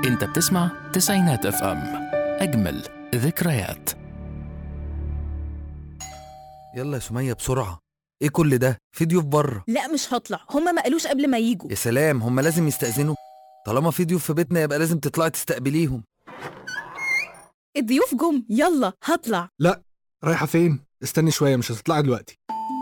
انت بتسمع تسعينات اف ام اجمل ذكريات يلا يا سمية بسرعة ايه كل ده في ضيوف بره لا مش هطلع هما ما قالوش قبل ما يجوا يا سلام هم لازم يستأذنوا طالما في ضيوف في بيتنا يبقى لازم تطلعي تستقبليهم الضيوف جم يلا هطلع لا رايحة فين؟ استني شوية مش هتطلعي دلوقتي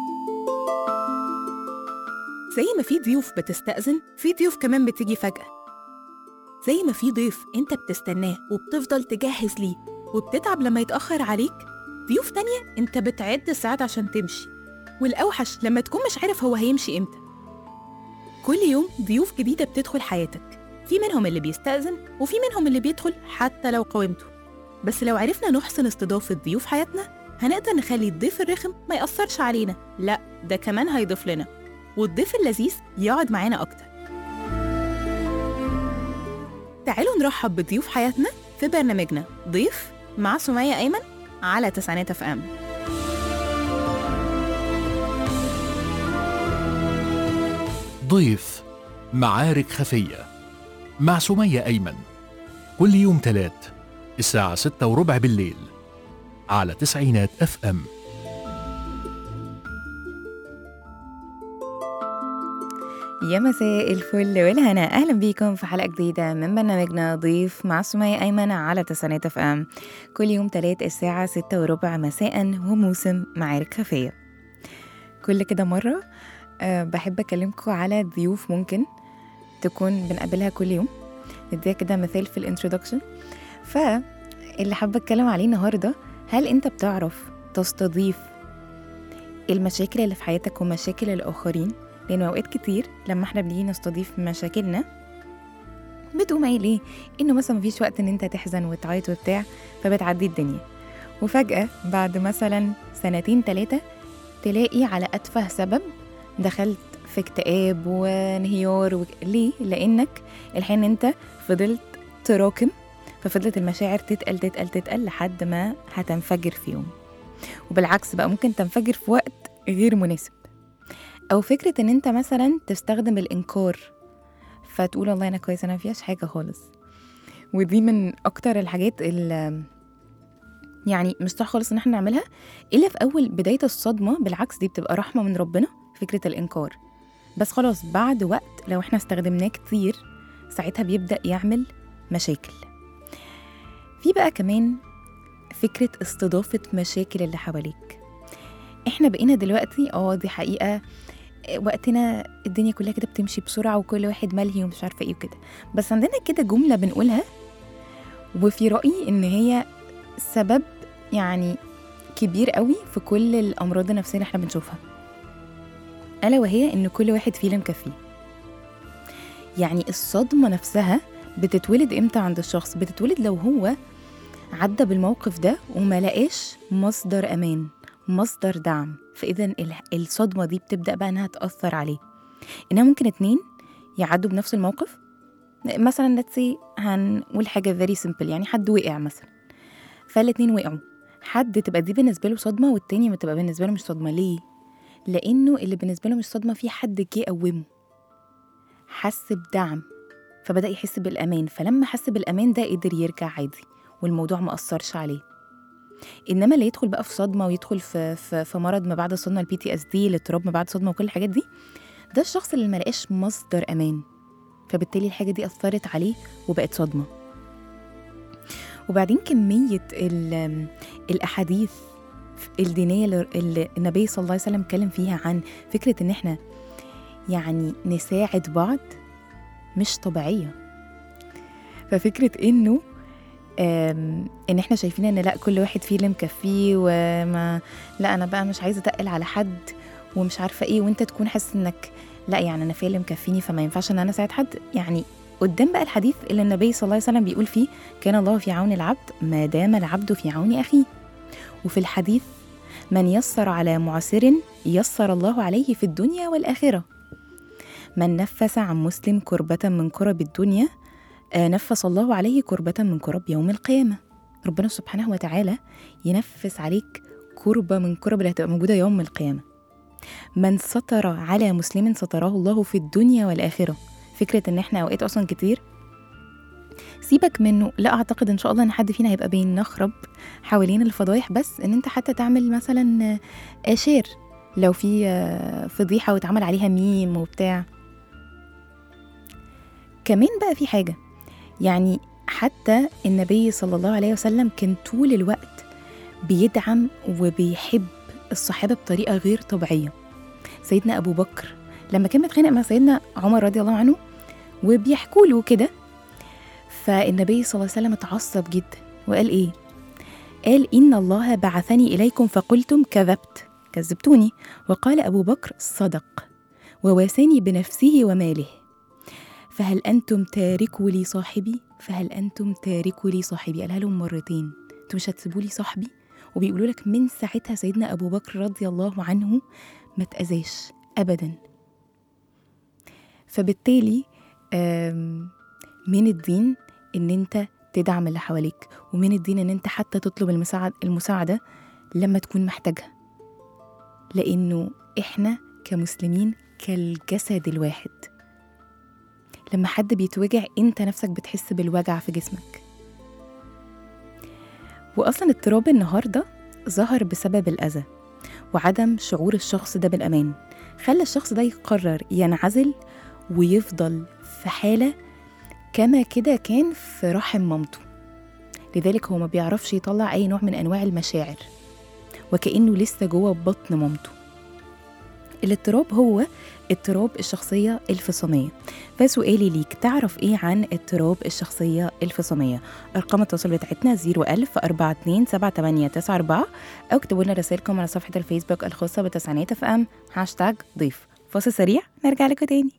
زي ما في ضيوف بتستأذن في ضيوف كمان بتيجي فجأة زي ما في ضيف انت بتستناه وبتفضل تجهز ليه وبتتعب لما يتأخر عليك ضيوف تانية انت بتعد الساعات عشان تمشي والأوحش لما تكون مش عارف هو هيمشي امتى كل يوم ضيوف جديدة بتدخل حياتك في منهم اللي بيستأذن وفي منهم اللي بيدخل حتى لو قاومته بس لو عرفنا نحسن استضافة ضيوف حياتنا هنقدر نخلي الضيف الرخم ما يأثرش علينا لا ده كمان هيضيف لنا والضيف اللذيذ يقعد معانا أكتر تعالوا نرحب بضيوف حياتنا في برنامجنا ضيف مع سمية أيمن على تسعينات اف ام ضيف معارك خفية مع سمية أيمن كل يوم تلات الساعة ستة وربع بالليل على تسعينات اف ام يا مساء الفل والهنا اهلا بيكم في حلقه جديده من برنامجنا ضيف مع سمية ايمن على تسعينات اف ام كل يوم تلات الساعه ستة وربع مساء وموسم معارك خفيه كل كده مره أه بحب اكلمكم على ضيوف ممكن تكون بنقابلها كل يوم نديها كده مثال في الانترودكشن فاللي حابه اتكلم عليه النهارده هل انت بتعرف تستضيف المشاكل اللي في حياتك ومشاكل الاخرين لأن أوقات كتير لما احنا بنيجي نستضيف مشاكلنا بتقوم قايل ايه انه مثلا مفيش وقت ان انت تحزن وتعيط وبتاع فبتعدي الدنيا وفجأة بعد مثلا سنتين تلاتة تلاقي على أتفه سبب دخلت في اكتئاب وانهيار و... ليه؟ لأنك الحين انت فضلت تراكم ففضلت المشاعر تتقل تتقل تتقل لحد ما هتنفجر في يوم وبالعكس بقى ممكن تنفجر في وقت غير مناسب او فكره ان انت مثلا تستخدم الانكار فتقول والله انا كويس انا مفيهاش حاجه خالص ودي من اكتر الحاجات اللي يعني مش صح خالص ان احنا نعملها الا في اول بدايه الصدمه بالعكس دي بتبقى رحمه من ربنا فكره الانكار بس خلاص بعد وقت لو احنا استخدمناه كتير ساعتها بيبدا يعمل مشاكل في بقى كمان فكره استضافه مشاكل اللي حواليك احنا بقينا دلوقتي اه دي حقيقه وقتنا الدنيا كلها كده بتمشي بسرعه وكل واحد ملهي ومش عارفه ايه وكده بس عندنا كده جمله بنقولها وفي رايي ان هي سبب يعني كبير قوي في كل الامراض النفسيه اللي احنا بنشوفها الا وهي ان كل واحد فينا مكفيه يعني الصدمه نفسها بتتولد امتى عند الشخص بتتولد لو هو عدى بالموقف ده وما لقاش مصدر امان مصدر دعم فاذا الصدمه دي بتبدا بقى انها تاثر عليه انها ممكن اتنين يعدوا بنفس الموقف مثلا لتسي هنقول حاجه فيري سيمبل يعني حد وقع مثلا فالاتنين وقعوا حد تبقى دي بالنسبه له صدمه والتاني ما تبقى بالنسبه له مش صدمه ليه لانه اللي بالنسبه له مش صدمه في حد جه قومه حس بدعم فبدا يحس بالامان فلما حس بالامان ده قدر يرجع عادي والموضوع ما اثرش عليه انما اللي يدخل بقى في صدمه ويدخل في في, في مرض ما بعد الصدمه البي تي اس دي الاضطراب ما بعد صدمه وكل الحاجات دي ده الشخص اللي ما لقاش مصدر امان فبالتالي الحاجه دي اثرت عليه وبقت صدمه وبعدين كميه الاحاديث الدينيه اللي النبي صلى الله عليه وسلم اتكلم فيها عن فكره ان احنا يعني نساعد بعض مش طبيعيه ففكره انه ان احنا شايفين ان لا كل واحد فيه اللي مكفيه وما لا انا بقى مش عايزه اتقل على حد ومش عارفه ايه وانت تكون حاسس انك لا يعني انا فيا اللي مكفيني فما ينفعش ان انا اساعد حد يعني قدام بقى الحديث اللي النبي صلى الله عليه وسلم بيقول فيه كان الله في عون العبد ما دام العبد في عون اخيه وفي الحديث من يسر على معسر يسر الله عليه في الدنيا والاخره من نفس عن مسلم كربة من كرب الدنيا نفس الله عليه كربة من كرب يوم القيامة ربنا سبحانه وتعالى ينفس عليك كربة من كرب اللي هتبقى موجودة يوم القيامة من ستر على مسلم ستره الله في الدنيا والآخرة فكرة إن إحنا أوقات أصلا كتير سيبك منه لا اعتقد ان شاء الله ان حد فينا هيبقى بينخرب حوالين الفضايح بس ان انت حتى تعمل مثلا آه، شير لو في آه، فضيحه واتعمل عليها ميم وبتاع كمان بقى في حاجه يعني حتى النبي صلى الله عليه وسلم كان طول الوقت بيدعم وبيحب الصحابه بطريقه غير طبيعيه سيدنا ابو بكر لما كان متخانق مع سيدنا عمر رضي الله عنه وبيحكوا له كده فالنبي صلى الله عليه وسلم اتعصب جدا وقال ايه قال ان الله بعثني اليكم فقلتم كذبت كذبتوني وقال ابو بكر صدق وواساني بنفسه وماله فهل انتم تاركوا لي صاحبي فهل انتم تاركوا لي صاحبي قالها لهم مرتين انتوا مش هتسيبوا لي صاحبي وبيقولوا لك من ساعتها سيدنا ابو بكر رضي الله عنه ما تاذاش ابدا فبالتالي آم، من الدين ان انت تدعم اللي حواليك ومن الدين ان انت حتى تطلب المساعد المساعده لما تكون محتاجها لانه احنا كمسلمين كالجسد الواحد لما حد بيتوجع انت نفسك بتحس بالوجع في جسمك واصلا اضطراب النهارده ظهر بسبب الاذى وعدم شعور الشخص ده بالامان خلى الشخص ده يقرر ينعزل ويفضل في حاله كما كده كان في رحم مامته لذلك هو ما بيعرفش يطلع اي نوع من انواع المشاعر وكانه لسه جوه بطن مامته الاضطراب هو اضطراب الشخصية الفصامية فسؤالي ليك تعرف ايه عن اضطراب الشخصية الفصامية ارقام التواصل بتاعتنا 01000 42 7894 او اكتبوا لنا رسائلكم على صفحة الفيسبوك الخاصة بتسعينات اف ام هاشتاج ضيف فاصل سريع نرجع لكم تاني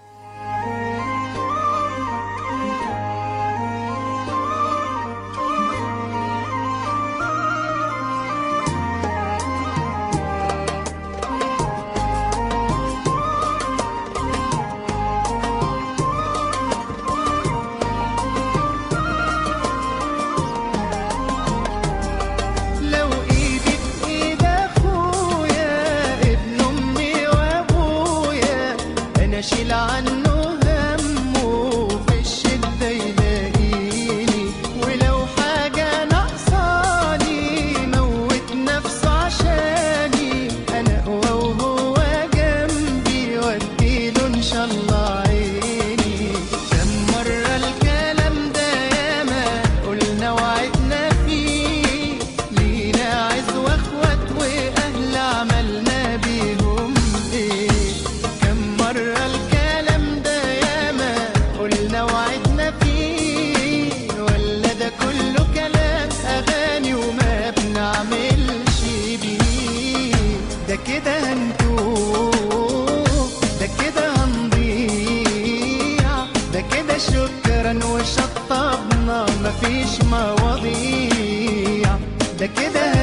لو ايدي في ايد اخويا ابن امي وابويا انا اشيل عنه همه في الشده يلاقيني ولو حاجه ناقصاني موت نفسه عشاني انا اقوى وهو جنبي واديله ان شاء الله عيني كم مره الكلام ده ياما قلنا وعدنا فيه لينا عز واخوات واهل عملنا بيهم ايه كم مرة الكلام ده ياما قلنا وعدنا فيه ولا ده كله كلام اغاني وما بنعملش بيه ده كده هنتوه ده كده هنضيع ده كده شكرا وشطبنا مفيش مواضيع ده كده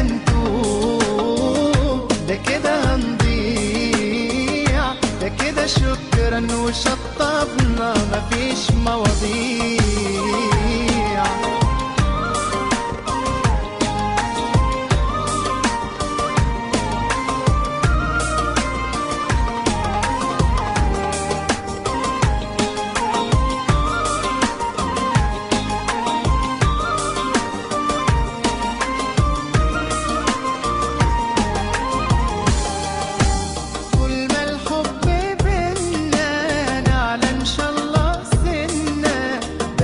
هنتوه ده كده هنضيع ده كده شكرا وشطبنا مفيش مواضيع طول ما الحب بينا نعلى ان شاء الله سنة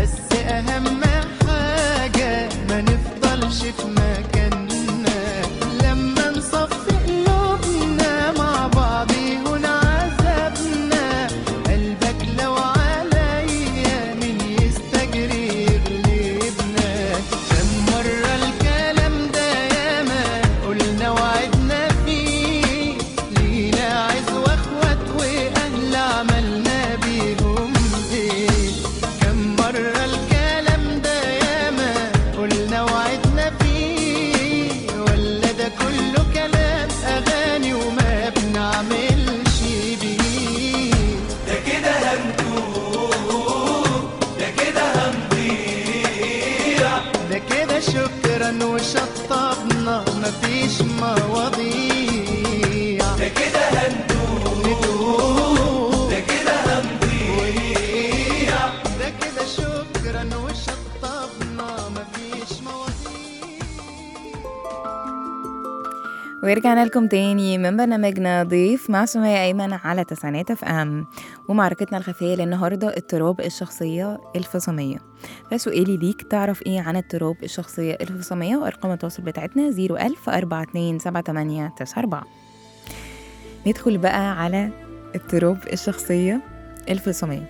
ورجعنا لكم تاني من برنامجنا ضيف مع سمية أيمن على تسعينات اف ام ومعركتنا الخفية للنهاردة اضطراب الشخصية الفصامية فسؤالي ليك تعرف ايه عن اضطراب الشخصية الفصامية وأرقام التواصل بتاعتنا 01000 427894 ندخل بقى على اضطراب الشخصية الفصامية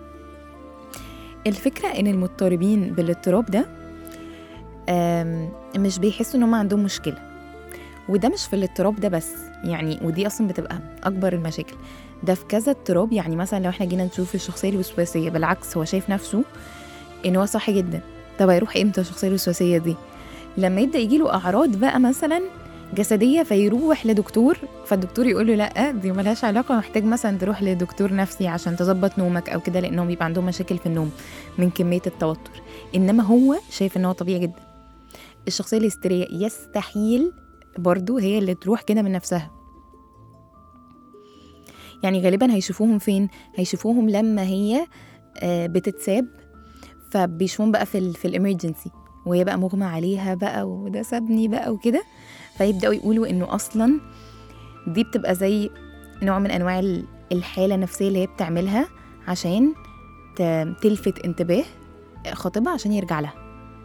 الفكرة إن المضطربين بالاضطراب ده آم، مش بيحسوا إن هم عندهم مشكلة وده مش في الاضطراب ده بس يعني ودي اصلا بتبقى اكبر المشاكل ده في كذا اضطراب يعني مثلا لو احنا جينا نشوف الشخصيه الوسواسيه بالعكس هو شايف نفسه ان هو صح جدا طب هيروح امتى الشخصيه الوسواسيه دي لما يبدا يجيله اعراض بقى مثلا جسديه فيروح لدكتور فالدكتور يقول له لا دي ملهاش علاقه محتاج مثلا تروح لدكتور نفسي عشان تظبط نومك او كده لانهم بيبقى عندهم مشاكل في النوم من كميه التوتر انما هو شايف ان هو طبيعي جدا الشخصيه الهستيريه يستحيل برضو هي اللي تروح كده من نفسها يعني غالبا هيشوفوهم فين هيشوفوهم لما هي آه، بتتساب فبيشوفون بقى في ال في الامرجنسي وهي بقى مغمى عليها بقى وده سابني بقى وكده فيبداوا يقولوا انه اصلا دي بتبقى زي نوع من انواع ال- الحاله النفسيه اللي هي بتعملها عشان ت- تلفت انتباه خطيبها عشان يرجع لها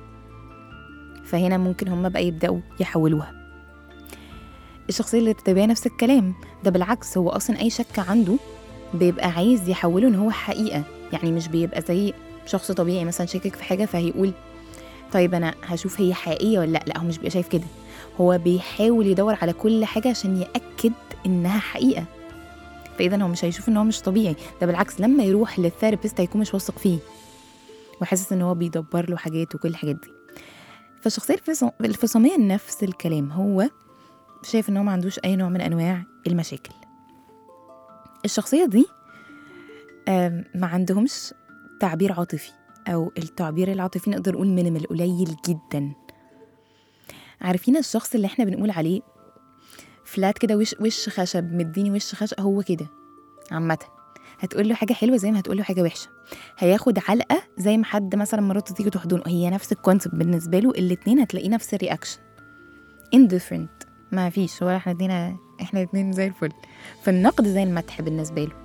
فهنا ممكن هم بقى يبداوا يحولوها الشخصيه اللي بتبقى نفس الكلام ده بالعكس هو اصلا اي شك عنده بيبقى عايز يحوله ان هو حقيقه يعني مش بيبقى زي شخص طبيعي مثلا شاكك في حاجه فهيقول طيب انا هشوف هي حقيقيه ولا لا لا هو مش بيبقى شايف كده هو بيحاول يدور على كل حاجه عشان ياكد انها حقيقه فاذا هو مش هيشوف ان هو مش طبيعي ده بالعكس لما يروح للثيرابيست هيكون مش واثق فيه وحاسس ان هو بيدبر له حاجات وكل الحاجات دي فالشخصيه الفص- الفصاميه نفس الكلام هو شايف ان هو ما عندوش اي نوع من انواع المشاكل الشخصيه دي آم، ما عندهمش تعبير عاطفي او التعبير العاطفي نقدر نقول مينيمال قليل جدا عارفين الشخص اللي احنا بنقول عليه فلات كده وش وش خشب مديني وش خشب هو كده عامه هتقول له حاجه حلوه زي ما هتقول له حاجه وحشه هياخد علقه زي ما حد مثلا مراته تيجي تحضنه هي نفس الكونسيبت بالنسبه له الاتنين هتلاقيه نفس الرياكشن indifferent ما فيش ولا احنا ادينا احنا الاتنين زي الفل فالنقد زي المدح بالنسبه له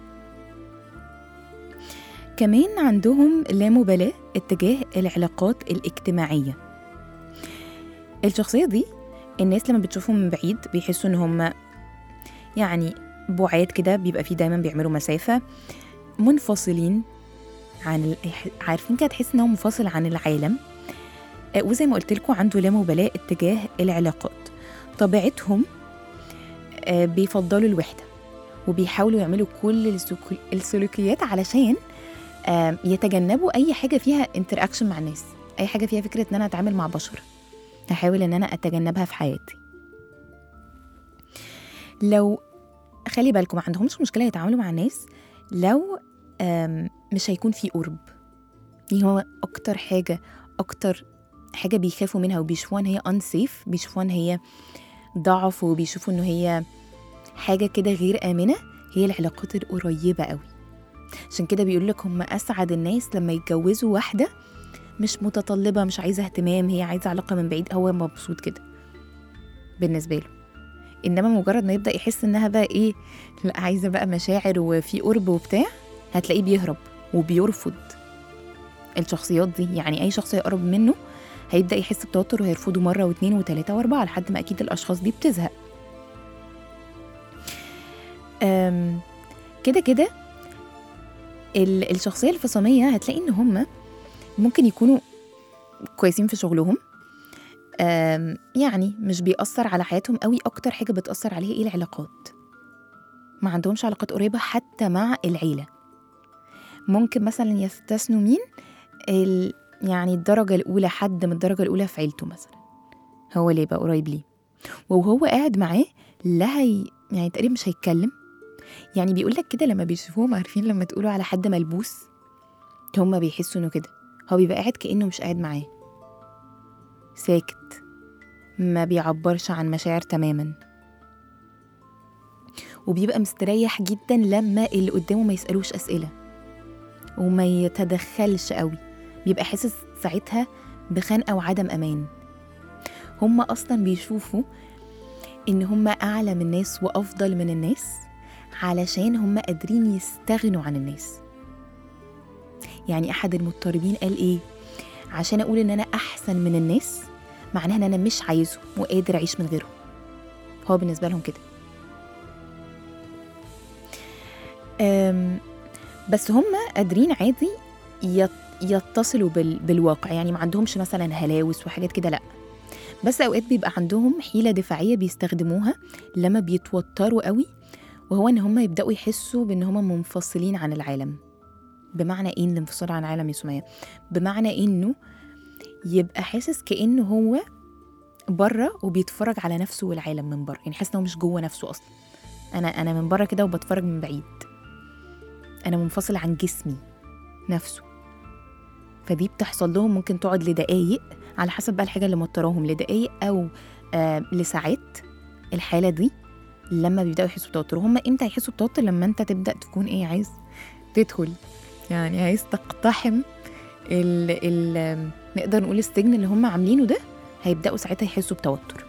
كمان عندهم لا مبالاه اتجاه العلاقات الاجتماعيه الشخصيه دي الناس لما بتشوفهم من بعيد بيحسوا ان هم يعني بعاد كده بيبقى فيه دايما بيعملوا مسافه منفصلين عن ال... عارفين كده تحس ان هو منفصل عن العالم آه، وزي ما قلت لكم عنده لا مبالاه اتجاه العلاقات طبيعتهم آه، بيفضلوا الوحده وبيحاولوا يعملوا كل السلوك- السلوكيات علشان آه، يتجنبوا اي حاجه فيها انتر اكشن مع الناس اي حاجه فيها فكره ان انا اتعامل مع بشر هحاول ان انا اتجنبها في حياتي لو خلي بالكم ما عندهمش مشكله يتعاملوا مع الناس لو آم، مش هيكون في قرب دي هو اكتر حاجه اكتر حاجه بيخافوا منها وبيشوفوها ان هي unsafe بيشوفوها ان هي ضعف وبيشوفوا انه هي حاجه كده غير امنه هي العلاقات القريبه قوي عشان كده بيقول لك هم اسعد الناس لما يتجوزوا واحده مش متطلبه مش عايزه اهتمام هي عايزه علاقه من بعيد هو مبسوط كده بالنسبه له انما مجرد ما يبدا يحس انها بقى ايه لا عايزه بقى مشاعر وفي قرب وبتاع هتلاقيه بيهرب وبيرفض الشخصيات دي يعني اي شخص يقرب منه هيبدا يحس بتوتر وهيرفضه مره واثنين وثلاثه واربعه لحد ما اكيد الاشخاص دي بتزهق أم، كده كده ال- الشخصيه الفصاميه هتلاقي ان هم ممكن يكونوا كويسين في شغلهم أم، يعني مش بيأثر على حياتهم قوي اكتر حاجه بتأثر عليها ايه العلاقات ما عندهمش علاقات قريبه حتى مع العيله ممكن مثلا يستثنوا مين ال... يعني الدرجه الاولى حد من الدرجه الاولى في عيلته مثلا هو اللي يبقى قريب ليه وهو قاعد معاه لا هي يعني تقريبا مش هيتكلم يعني بيقول لك كده لما بيشوفوهم عارفين لما تقولوا على حد ملبوس هما بيحسوا انه كده هو بيبقى قاعد كانه مش قاعد معاه ساكت ما بيعبرش عن مشاعر تماما وبيبقى مستريح جدا لما اللي قدامه ما يسألوش أسئلة وما يتدخلش قوي بيبقى حاسس ساعتها بخنقة وعدم أمان هما أصلا بيشوفوا إن هم أعلى من الناس وأفضل من الناس علشان هم قادرين يستغنوا عن الناس يعني أحد المضطربين قال إيه عشان أقول إن أنا أحسن من الناس معناها إن أنا مش عايزه وقادر أعيش من غيره هو بالنسبة لهم كده أم، بس هم قادرين عادي يت- يتصلوا بال... بالواقع يعني ما عندهمش مثلا هلاوس وحاجات كده لا بس اوقات بيبقى عندهم حيله دفاعيه بيستخدموها لما بيتوتروا قوي وهو ان هم يبداوا يحسوا بان هم منفصلين عن العالم بمعنى ايه الانفصال عن العالم يا سمية بمعنى انه يبقى حاسس كانه هو بره وبيتفرج على نفسه والعالم من بره يعني حاسس ان هو مش جوه نفسه اصلا انا انا من بره كده وبتفرج من بعيد انا منفصل عن جسمي نفسه فدي بتحصل لهم ممكن تقعد لدقايق على حسب بقى الحاجه اللي موتراهم لدقايق او آه لساعات الحاله دي لما بيبداوا يحسوا بتوتر هم امتى يحسوا بتوتر لما انت تبدا تكون ايه عايز تدخل يعني عايز تقتحم ال ال نقدر نقول السجن اللي هم عاملينه ده هيبداوا ساعتها يحسوا بتوتر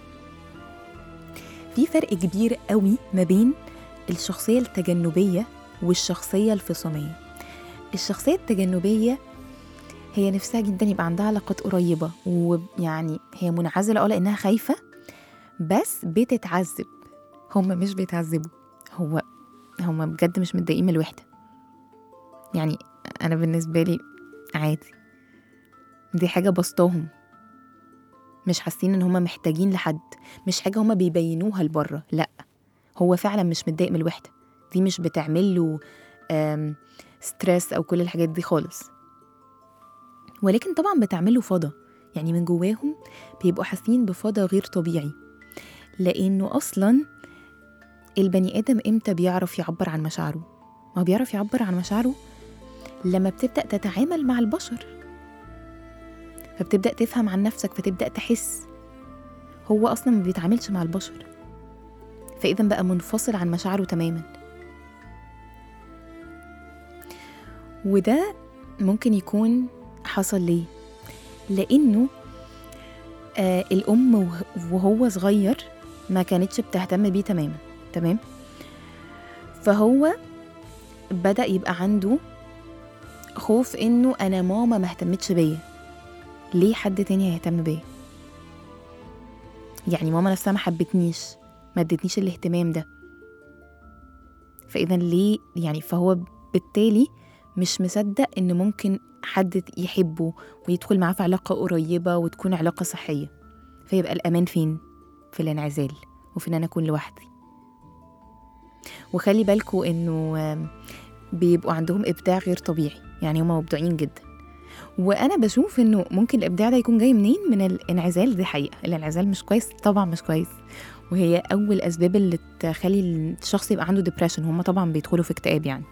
في فرق كبير قوي ما بين الشخصيه التجنبيه والشخصيه الفصاميه الشخصيه التجنبيه هي نفسها جدا يبقى عندها علاقات قريبة ويعني هي منعزلة اه لأنها خايفة بس بتتعذب هم مش بيتعذبوا هو هم بجد مش متضايقين من الوحدة يعني أنا بالنسبة لي عادي دي حاجة بسطاهم مش حاسين ان هم محتاجين لحد مش حاجة هم بيبينوها لبره لا هو فعلا مش متضايق من الوحدة دي مش بتعمل له آم، ستريس او كل الحاجات دي خالص ولكن طبعا بتعمله فضا يعني من جواهم بيبقوا حاسين بفضا غير طبيعي لانه اصلا البني ادم امتى بيعرف يعبر عن مشاعره ما هو بيعرف يعبر عن مشاعره لما بتبدا تتعامل مع البشر فبتبدا تفهم عن نفسك فتبدا تحس هو اصلا ما بيتعاملش مع البشر فاذا بقى منفصل عن مشاعره تماما وده ممكن يكون حصل ليه لانه آه الام وه- وهو صغير ما كانتش بتهتم بيه تماما تمام فهو بدا يبقى عنده خوف انه انا ماما ما اهتمتش بيا ليه حد تاني هيهتم بيا يعني ماما نفسها ما حبتنيش ما ادتنيش الاهتمام ده فاذا ليه يعني فهو بالتالي مش مصدق ان ممكن حد يحبه ويدخل معاه في علاقة قريبة وتكون علاقة صحية فيبقى الأمان فين؟ في الانعزال وفي إن أنا أكون لوحدي وخلي بالكوا إنه آم، بيبقوا عندهم إبداع غير طبيعي يعني هما مبدعين جدا وأنا بشوف إنه ممكن الإبداع ده يكون جاي منين من الانعزال دي حقيقة الانعزال مش كويس طبعا مش كويس وهي أول أسباب اللي تخلي الشخص يبقى عنده ديبريشن هما طبعا بيدخلوا في اكتئاب يعني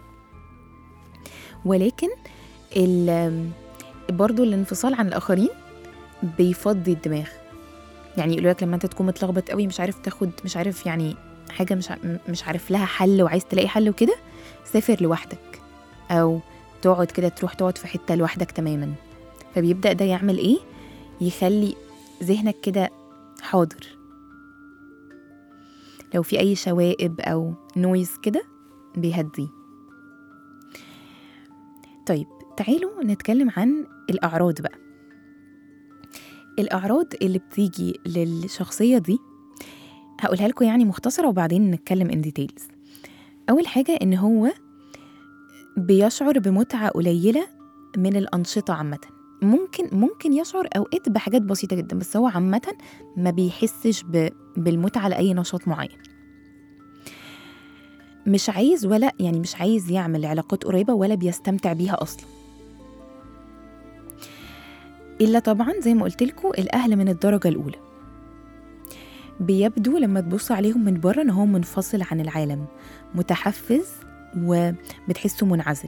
ولكن ال- برضو الانفصال عن الآخرين بيفضي الدماغ يعني يقولوا لك لما انت تكون متلخبط قوي مش عارف تاخد مش عارف يعني حاجة مش ع- مش عارف لها حل وعايز تلاقي حل وكده سافر لوحدك أو تقعد كده تروح تقعد في حتة لوحدك تماما فبيبدأ ده يعمل إيه؟ يخلي ذهنك كده حاضر لو في أي شوائب أو نويز كده بيهديه طيب تعالوا نتكلم عن الأعراض بقى الأعراض اللي بتيجي للشخصية دي هقولها لكم يعني مختصرة وبعدين نتكلم in details أول حاجة إن هو بيشعر بمتعة قليلة من الأنشطة عامة ممكن ممكن يشعر أوقات بحاجات بسيطة جدا بس هو عامة ما بيحسش ب... بالمتعة لأي نشاط معين مش عايز ولا يعني مش عايز يعمل علاقات قريبة ولا بيستمتع بيها أصلا إلا طبعا زي ما قلت لكم الأهل من الدرجة الأولى بيبدو لما تبص عليهم من بره إن هو منفصل عن العالم متحفز وبتحسه منعزل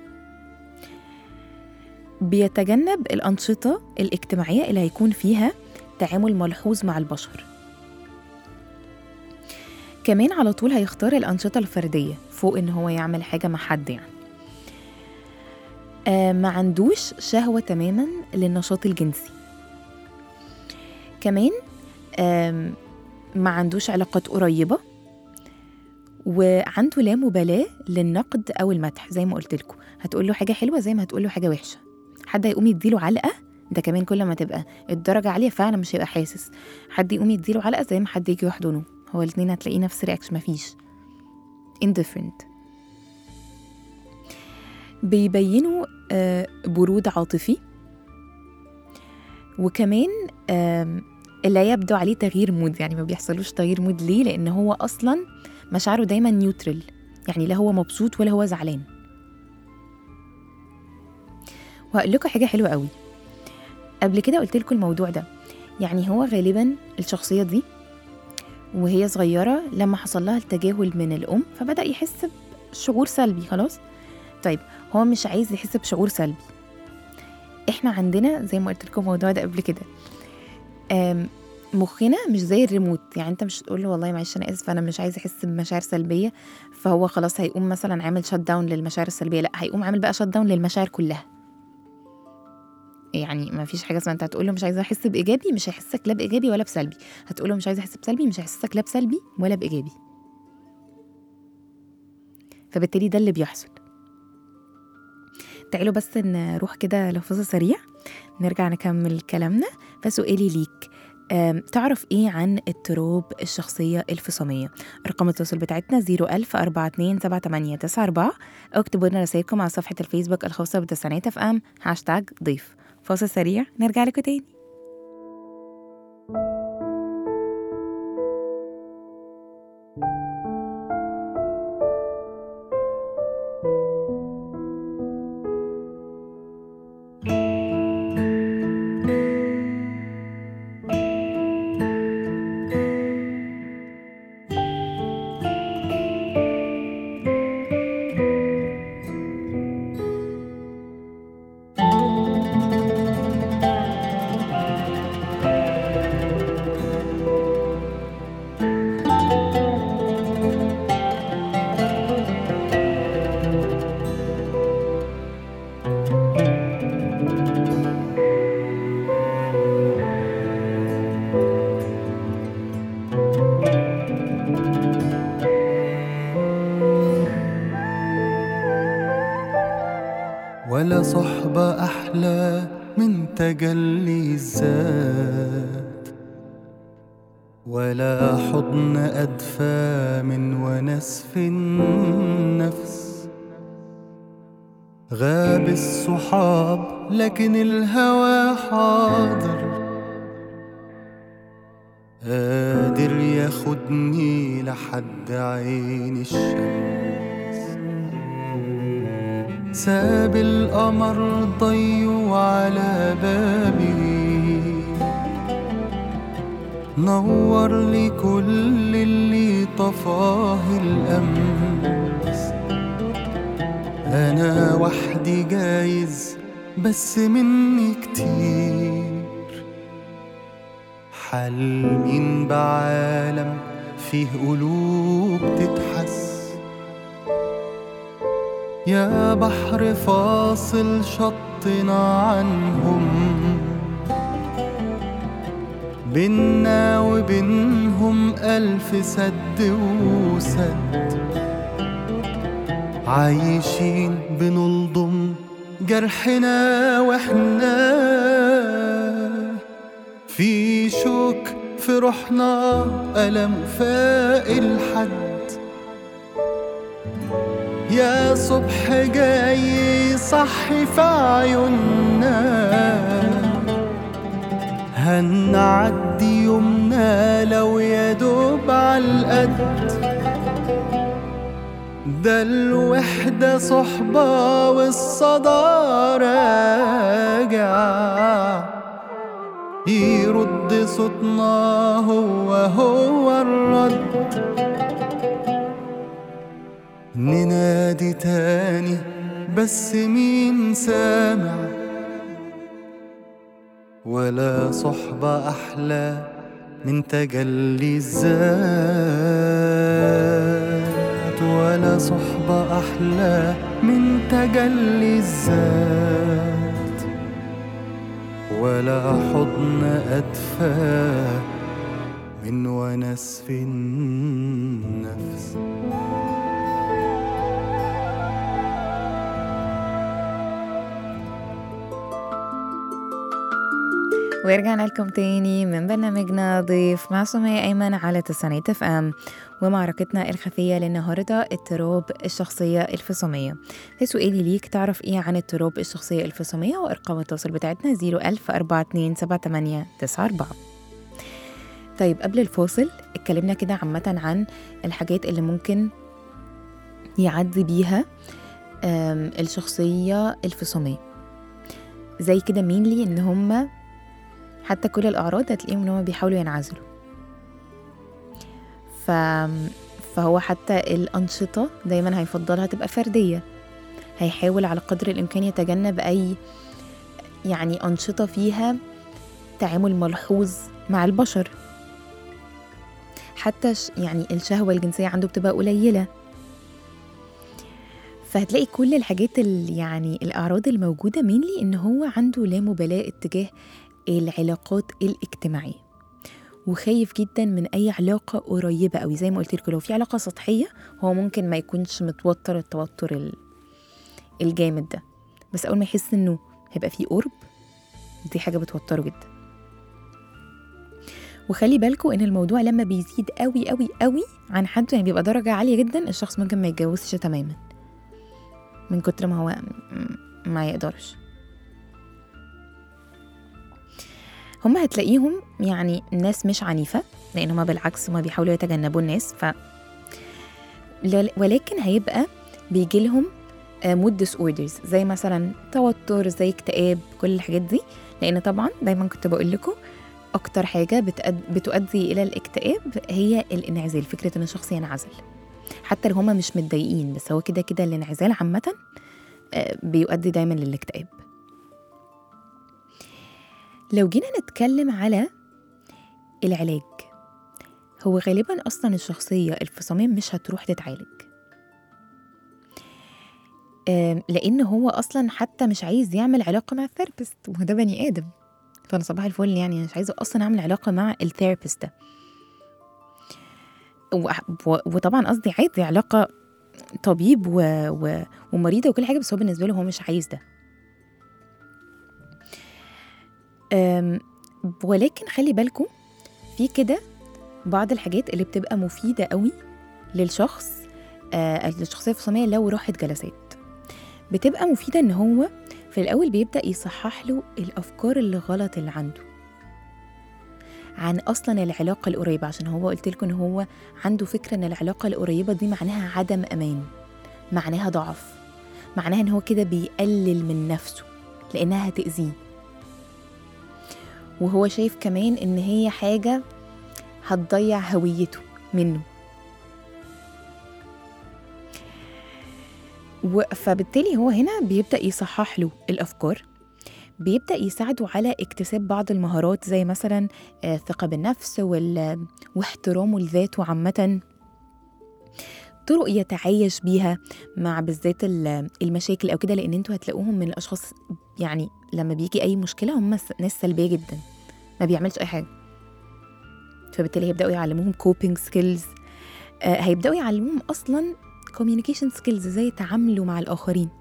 بيتجنب الأنشطة الاجتماعية اللي هيكون فيها تعامل ملحوظ مع البشر كمان على طول هيختار الأنشطة الفردية فوق إن هو يعمل حاجة مع حد يعني آه ما عندوش شهوة تماما للنشاط الجنسي كمان آم، ما عندوش علاقات قريبة وعنده لا مبالاة للنقد أو المدح زي ما قلت لكم هتقول له حاجة حلوة زي ما هتقول له حاجة وحشة حد هيقوم يديله علقة ده كمان كل ما تبقى الدرجة عالية فعلا مش هيبقى حاسس حد يقوم يديله علقة زي ما حد يجي يحضنه هو الاتنين هتلاقيه نفس رياكشن مفيش indifferent بيبينوا آه، برود عاطفي وكمان آم، لا يبدو عليه تغيير مود يعني ما بيحصلوش تغيير مود ليه لان هو اصلا مشاعره دايما نيوترال يعني لا هو مبسوط ولا هو زعلان وهقول لكم حاجه حلوه قوي قبل كده قلت لكم الموضوع ده يعني هو غالبا الشخصيه دي وهي صغيره لما حصل لها التجاهل من الام فبدا يحس بشعور سلبي خلاص طيب هو مش عايز يحس بشعور سلبي احنا عندنا زي ما قلت لكم الموضوع ده قبل كده آم، مخنا مش زي الريموت يعني انت مش تقول له والله معلش انا اسف انا مش عايز احس بمشاعر سلبيه فهو خلاص هيقوم مثلا عامل شات داون للمشاعر السلبيه لا هيقوم عامل بقى شات داون للمشاعر كلها يعني ما فيش حاجه اسمها انت هتقول له مش عايزه احس بايجابي مش هيحسك لا بايجابي ولا بسلبي هتقول له مش عايزه احس بسلبي مش هيحسسك لا بسلبي ولا بايجابي فبالتالي ده اللي بيحصل تعالوا بس نروح كده لفاصل سريع نرجع نكمل كلامنا فسؤالي ليك أم، تعرف ايه عن اضطراب الشخصية الفصامية رقم التواصل بتاعتنا 01000 427 أو اكتبوا لنا رسائلكم على صفحة الفيسبوك الخاصة بتسعينات اف ام هاشتاج ضيف فاصل سريع نرجع لكم تاني ولا صحبة أحلى من تجلي الذات ولا حضن أدفى من ونس في النفس غاب الصحاب لكن الهوى حاضر قادر ياخدني لحد عين الشمس ساب القمر ضيو على بابي نور لي كل اللي طفاه الأمس أنا وحدي جايز بس مني كتير حلمين بعالم فيه قلوب تتحس يا بحر فاصل شطنا عنهم بينا وبينهم ألف سد وسد عايشين بنلضم جرحنا واحنا في شوك في روحنا ألم فاق الحد يا صبح جاي صحي في عيوننا هنعدي يومنا لو يا دوب عالقد ده الوحدة صحبة والصدى راجع يرد صوتنا هو هو الرد ننادي تاني بس مين سامع ولا صحبة أحلى من تجلي الذات ولا صحبة أحلى من تجلي الذات ولا حضن أدفى من ونس في النفس ورجعنا لكم تاني من برنامجنا ضيف مع سمية أيمن على تسعينات اف ام ومعركتنا الخفية للنهاردة اضطراب الشخصية الفصامية في سؤالي ليك تعرف ايه عن اضطراب الشخصية الفصامية وأرقام التواصل بتاعتنا 010427894 طيب قبل الفاصل اتكلمنا كده عامة عن الحاجات اللي ممكن يعدي بيها آم، الشخصية الفصامية زي كده مينلي ان هما حتى كل الأعراض هتلاقيهم إن هما بيحاولوا ينعزلوا ف... فهو حتى الأنشطة دايما هيفضلها تبقى فردية هيحاول على قدر الإمكان يتجنب أي يعني أنشطة فيها تعامل ملحوظ مع البشر حتى ش- يعني الشهوة الجنسية عنده بتبقى قليلة فهتلاقي كل الحاجات اللي يعني الأعراض الموجودة مينلي إن هو عنده لا مبالاة اتجاه العلاقات الاجتماعية وخايف جدا من أي علاقة قريبة أوي زي ما قلت لكم لو في علاقة سطحية هو ممكن ما يكونش متوتر التوتر ال- الجامد ده بس أول ما يحس إنه هيبقى فيه قرب دي حاجة بتوتره جدا وخلي بالكم ان الموضوع لما بيزيد قوي قوي قوي عن حد يعني بيبقى درجة عالية جدا الشخص ممكن ما يتجوزش تماما من كتر ما هو م- ما يقدرش هما هتلاقيهم يعني ناس مش عنيفة لأن هما بالعكس هما بيحاولوا يتجنبوا الناس ف ل- ولكن هيبقى بيجيلهم مود ديس اوردرز زي مثلا توتر زي اكتئاب كل الحاجات دي لأن طبعا دايما كنت بقول لكم أكتر حاجة بتأد... بتؤدي إلى الاكتئاب هي الانعزال فكرة إن الشخص ينعزل حتى لو هما مش متضايقين بس هو كده كده الانعزال عامة آه، بيؤدي دايما للاكتئاب لو جينا نتكلم على العلاج هو غالبا اصلا الشخصيه الفصاميه مش هتروح تتعالج آم، لان هو اصلا حتى مش عايز يعمل علاقه مع الثيرابيست وهو ده بني ادم فانا صباح الفل يعني مش عايزه اصلا اعمل علاقه مع الثيرابيست ده و- و- وطبعا قصدي عادي علاقه طبيب و... و... ومريضه وكل حاجه بس هو بالنسبه له هو مش عايز ده أم، ولكن خلي بالكم في كده بعض الحاجات اللي بتبقى مفيدة قوي للشخص آه للشخصية الفصامية لو راحت جلسات بتبقى مفيدة ان هو في الأول بيبدأ يصحح له الأفكار اللي غلط اللي عنده عن أصلا العلاقة القريبة عشان هو قلت لكم ان هو عنده فكرة ان العلاقة القريبة دي معناها عدم أمان معناها ضعف معناها ان هو كده بيقلل من نفسه لأنها هتأذيه وهو شايف كمان ان هي حاجة هتضيع هويته منه و- فبالتالي هو هنا بيبدأ يصحح له الأفكار بيبدأ يساعده على اكتساب بعض المهارات زي مثلا آه، الثقة بالنفس وال- واحترامه لذاته عامة طرق يتعايش بيها مع بالذات ال- المشاكل أو كده لأن انتوا هتلاقوهم من الأشخاص يعني لما بيجي أي مشكلة هم س- ناس سلبية جدا ما بيعملش أي حاجة فبالتالي هيبدأوا يعلموهم coping skills آه، هيبدأوا يعلموهم أصلا communication skills ازاي يتعاملوا مع الآخرين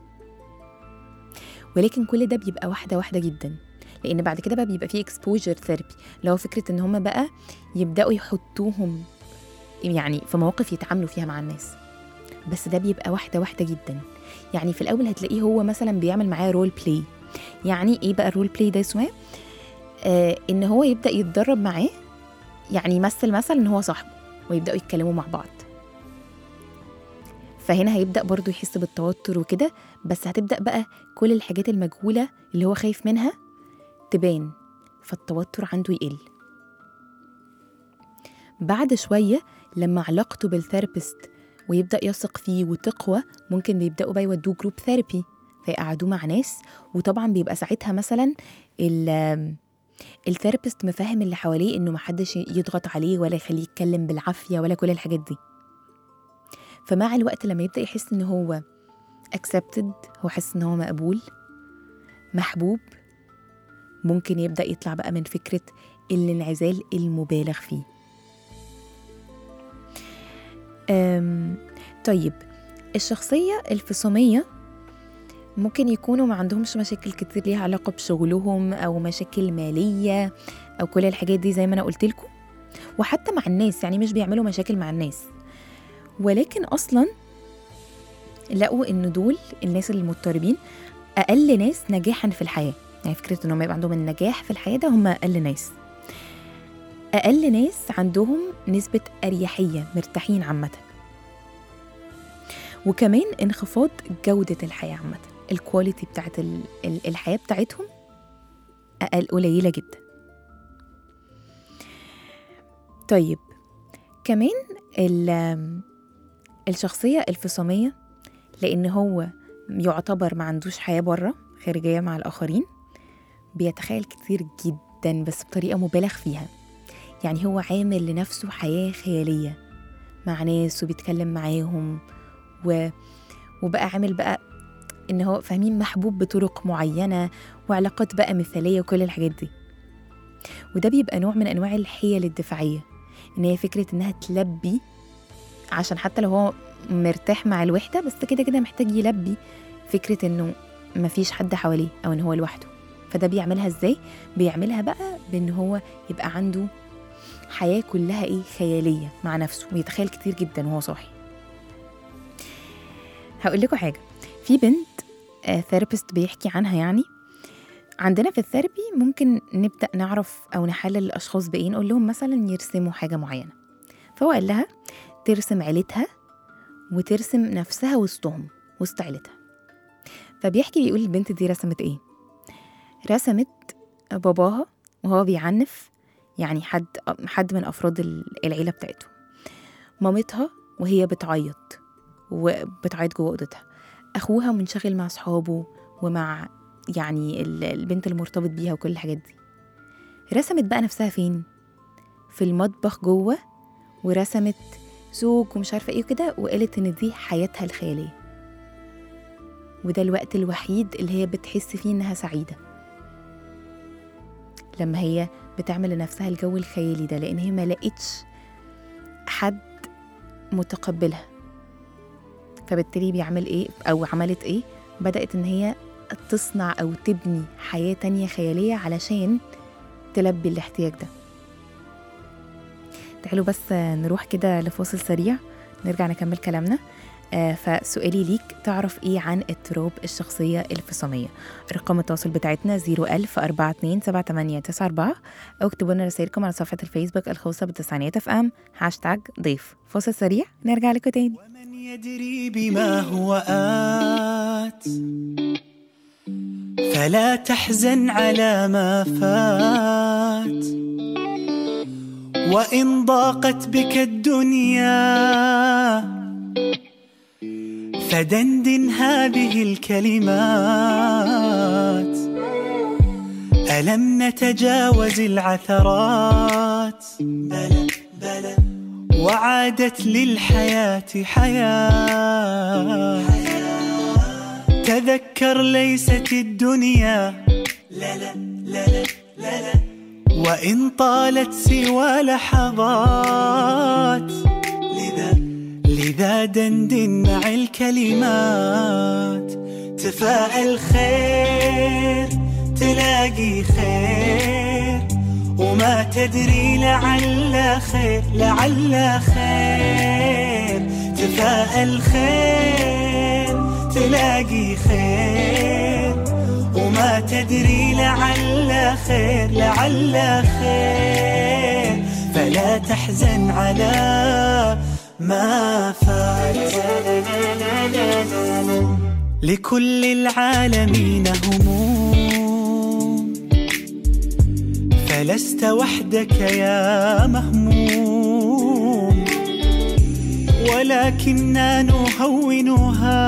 ولكن كل ده بيبقى واحدة واحدة جدا لأن بعد كده بقى بيبقى فيه exposure therapy اللي هو فكرة إن هما بقى يبدأوا يحطوهم يعني في مواقف يتعاملوا فيها مع الناس بس ده بيبقى واحدة واحدة جدا يعني في الأول هتلاقيه هو مثلا بيعمل معاه رول بلاي يعني إيه بقى الرول بلاي ده اسمه آه إن هو يبدأ يتدرب معاه يعني يمثل مثلا إن هو صاحبه ويبدأوا يتكلموا مع بعض فهنا هيبدأ برضو يحس بالتوتر وكده بس هتبدأ بقى كل الحاجات المجهولة اللي هو خايف منها تبان فالتوتر عنده يقل بعد شوية لما علاقته بالثيرابيست ويبدأ يثق فيه وتقوى ممكن بيبدأوا بقى يودوه جروب ثيرابي فيقعدوه مع ناس وطبعا بيبقى ساعتها مثلا ال الثيرابيست مفهم اللي حواليه انه محدش يضغط عليه ولا يخليه يتكلم بالعافية ولا كل الحاجات دي فمع الوقت لما يبدأ يحس ان هو accepted هو حاسس ان هو مقبول محبوب ممكن يبدأ يطلع بقى من فكرة الانعزال المبالغ فيه أم طيب الشخصية الفصامية ممكن يكونوا ما عندهمش مشاكل كتير ليها علاقة بشغلهم أو مشاكل مالية أو كل الحاجات دي زي ما أنا قلت لكم وحتى مع الناس يعني مش بيعملوا مشاكل مع الناس ولكن أصلا لقوا إن دول الناس المضطربين أقل ناس نجاحا في الحياة يعني فكرة إنهم يبقى عندهم النجاح في الحياة ده هم أقل ناس أقل ناس عندهم نسبة أريحية مرتاحين عامة وكمان انخفاض جودة الحياة عامة الكواليتي بتاعت ال- ال- الحياة بتاعتهم أقل قليلة جدا طيب كمان ال- الشخصية الفصامية لأن هو يعتبر ما عندوش حياة بره خارجية مع الآخرين بيتخيل كتير جدا بس بطريقة مبالغ فيها يعني هو عامل لنفسه حياة خيالية مع ناس وبيتكلم معاهم و... وبقى عامل بقى ان هو فاهمين محبوب بطرق معينة وعلاقات بقى مثالية وكل الحاجات دي وده بيبقى نوع من انواع الحيل الدفاعية ان هي فكرة انها تلبي عشان حتى لو هو مرتاح مع الوحدة بس كده كده محتاج يلبي فكرة انه مفيش حد حواليه او ان هو لوحده فده بيعملها ازاي بيعملها بقى بان هو يبقى عنده حياة كلها ايه خيالية مع نفسه ويتخيل كتير جدا وهو صاحي هقول لكم حاجة في بنت ثيرابيست بيحكي عنها يعني عندنا في الثيرابي ممكن نبدأ نعرف أو نحلل الأشخاص بإيه نقول لهم مثلا يرسموا حاجة معينة فهو قال لها ترسم عيلتها وترسم نفسها وسطهم وسط عيلتها فبيحكي بيقول البنت دي رسمت إيه رسمت باباها وهو بيعنف يعني حد حد من أفراد ال- العيلة بتاعته مامتها وهي بتعيط وبتعيط جوه اوضتها اخوها منشغل مع اصحابه ومع يعني ال- البنت المرتبط بيها وكل الحاجات دي رسمت بقى نفسها فين في المطبخ جوه ورسمت زوج ومش عارفه ايه وكده وقالت ان دي حياتها الخياليه وده الوقت الوحيد اللي هي بتحس فيه انها سعيده لما هي بتعمل لنفسها الجو الخيالي ده لان هي ما لقتش حد متقبلها فبالتالي بيعمل ايه او عملت ايه بدأت ان هي تصنع او تبني حياة تانية خيالية علشان تلبي الاحتياج ده تعالوا بس نروح كده لفاصل سريع نرجع نكمل كلامنا آه، فسؤالي ليك تعرف ايه عن اضطراب الشخصية الفصامية رقم التواصل بتاعتنا 01000 42 7894 او اكتبوا لنا رسائلكم على صفحة الفيسبوك الخاصة بتسعينات اف ام هاشتاج ضيف فاصل سريع نرجع لكم تاني ومن يدري بما هو آت فلا تحزن على ما فات وإن ضاقت بك الدنيا فدندن هذه الكلمات ألم نتجاوز العثرات بلى بلى وعادت للحياة حياة تذكر ليست الدنيا لا لا لا لا لا لا وإن طالت سوى لحظات لذا لذا دندن مع الكلمات تفاءل خير تلاقي خير وما تدري لعل خير لعل خير تفاءل خير تلاقي خير وما تدري لعل خير لعل خير فلا تحزن على ما فات لكل العالمين هموم فلست وحدك يا مهموم ولكننا نهونها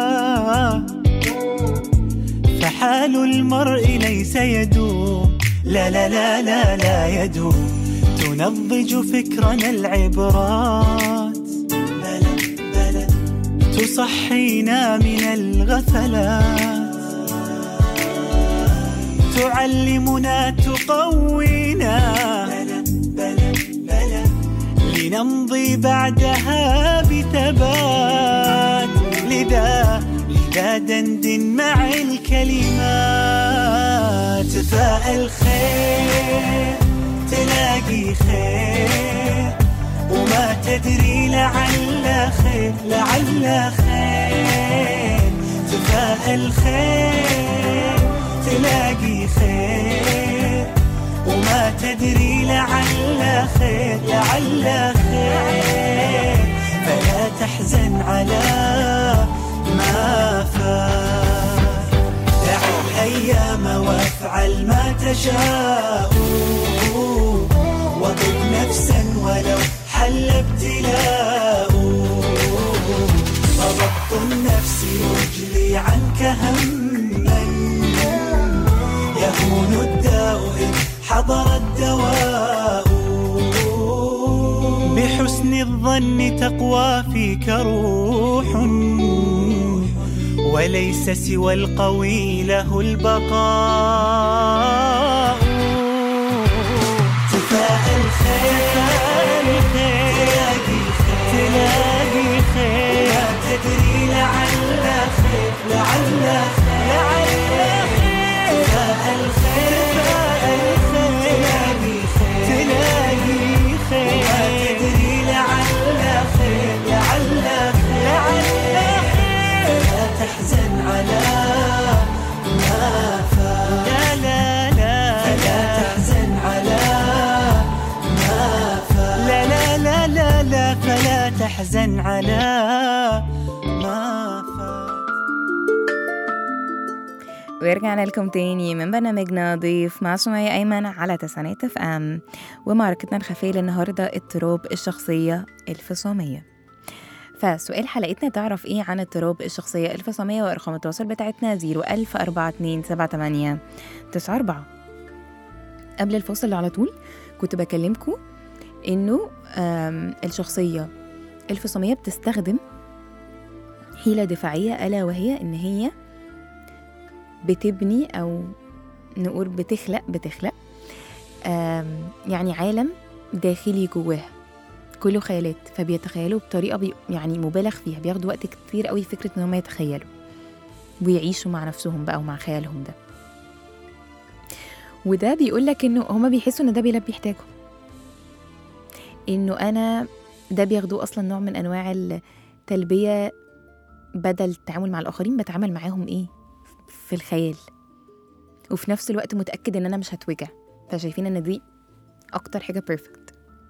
فحال المرء ليس يدوم لا لا لا لا لا يدوم تنضج فكرنا العبرات بلى بلى تصحينا من الغفلات تعلمنا تقوينا بلى بلى بلى لنمضي بعدها بثبات لذا لذا دندن مع الكلمات تفاءل خير تلاقي خير وما تدري لعل خير لعل خير تفاءل خير تلاقي خير وما تدري لعل خير لعل خير فلا تحزن على ما فات دع الأيام وافعل ما تشاء وطب نفسا ولو حل ابتلاء فضبط النفس يجلي عنك هما يهون الداء إن حضر الدواء بحسن الظن تقوى فيك روح وليس سوى القوي له البقاء تفاءل خير تلاقي خير تلاقي خير لا تدري لعل خير لعل خير لعل خير تفاءل خير تلاقي خير تلاقي خير لا تدري لعل خير لعل خير لعل خير لا تحزن على ما فات لا لا لا فلا تحزن على ما فات لا لا لا لا لا فلا تحزن على ما فات ورجعنا لكم تاني من برنامجنا ضيف مع سمية أيمن على تسعينات اف ام ومعركتنا الخفية للنهاردة اضطراب الشخصية الفصامية فسؤال حلقتنا تعرف ايه عن اضطراب الشخصية الفصامية وارقام التواصل بتاعتنا 0104278 94 قبل الفاصل على طول كنت بكلمكم انه آم، الشخصية الفصامية بتستخدم حيلة دفاعية ألا وهي إن هي بتبني أو نقول بتخلق بتخلق آم، يعني عالم داخلي جواها كله خيالات فبيتخيلوا بطريقة بي يعني مبالغ فيها بياخدوا وقت كتير قوي فكرة إن هم يتخيلوا ويعيشوا مع نفسهم بقى ومع خيالهم ده وده بيقول لك انه هما بيحسوا ان ده بيلبي احتياجهم انه انا ده بياخدوه اصلا نوع من انواع التلبيه بدل التعامل مع الاخرين بتعامل معاهم ايه في الخيال وفي نفس الوقت متاكد ان انا مش هتوجع فشايفين ان دي اكتر حاجه بيرفكت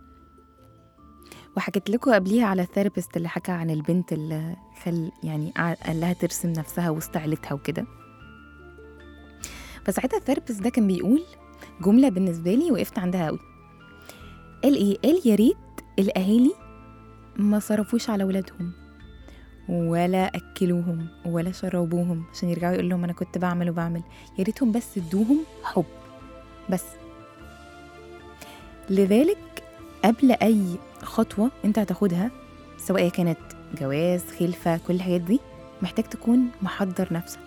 وحكيت لكم قبليها على الثيرابيست اللي حكى عن البنت اللي خل يعني قع- قال لها ترسم نفسها وسط عيلتها وكده فساعتها الثيرابيست ده كان بيقول جمله بالنسبه لي وقفت عندها قوي قال ايه قال يا ريت الاهالي ما صرفوش على ولادهم ولا اكلوهم ولا شربوهم عشان يرجعوا يقول لهم انا كنت بعمل وبعمل يا ريتهم بس ادوهم حب بس لذلك قبل اي خطوه انت هتاخدها سواء كانت جواز خلفه كل الحاجات دي محتاج تكون محضر نفسك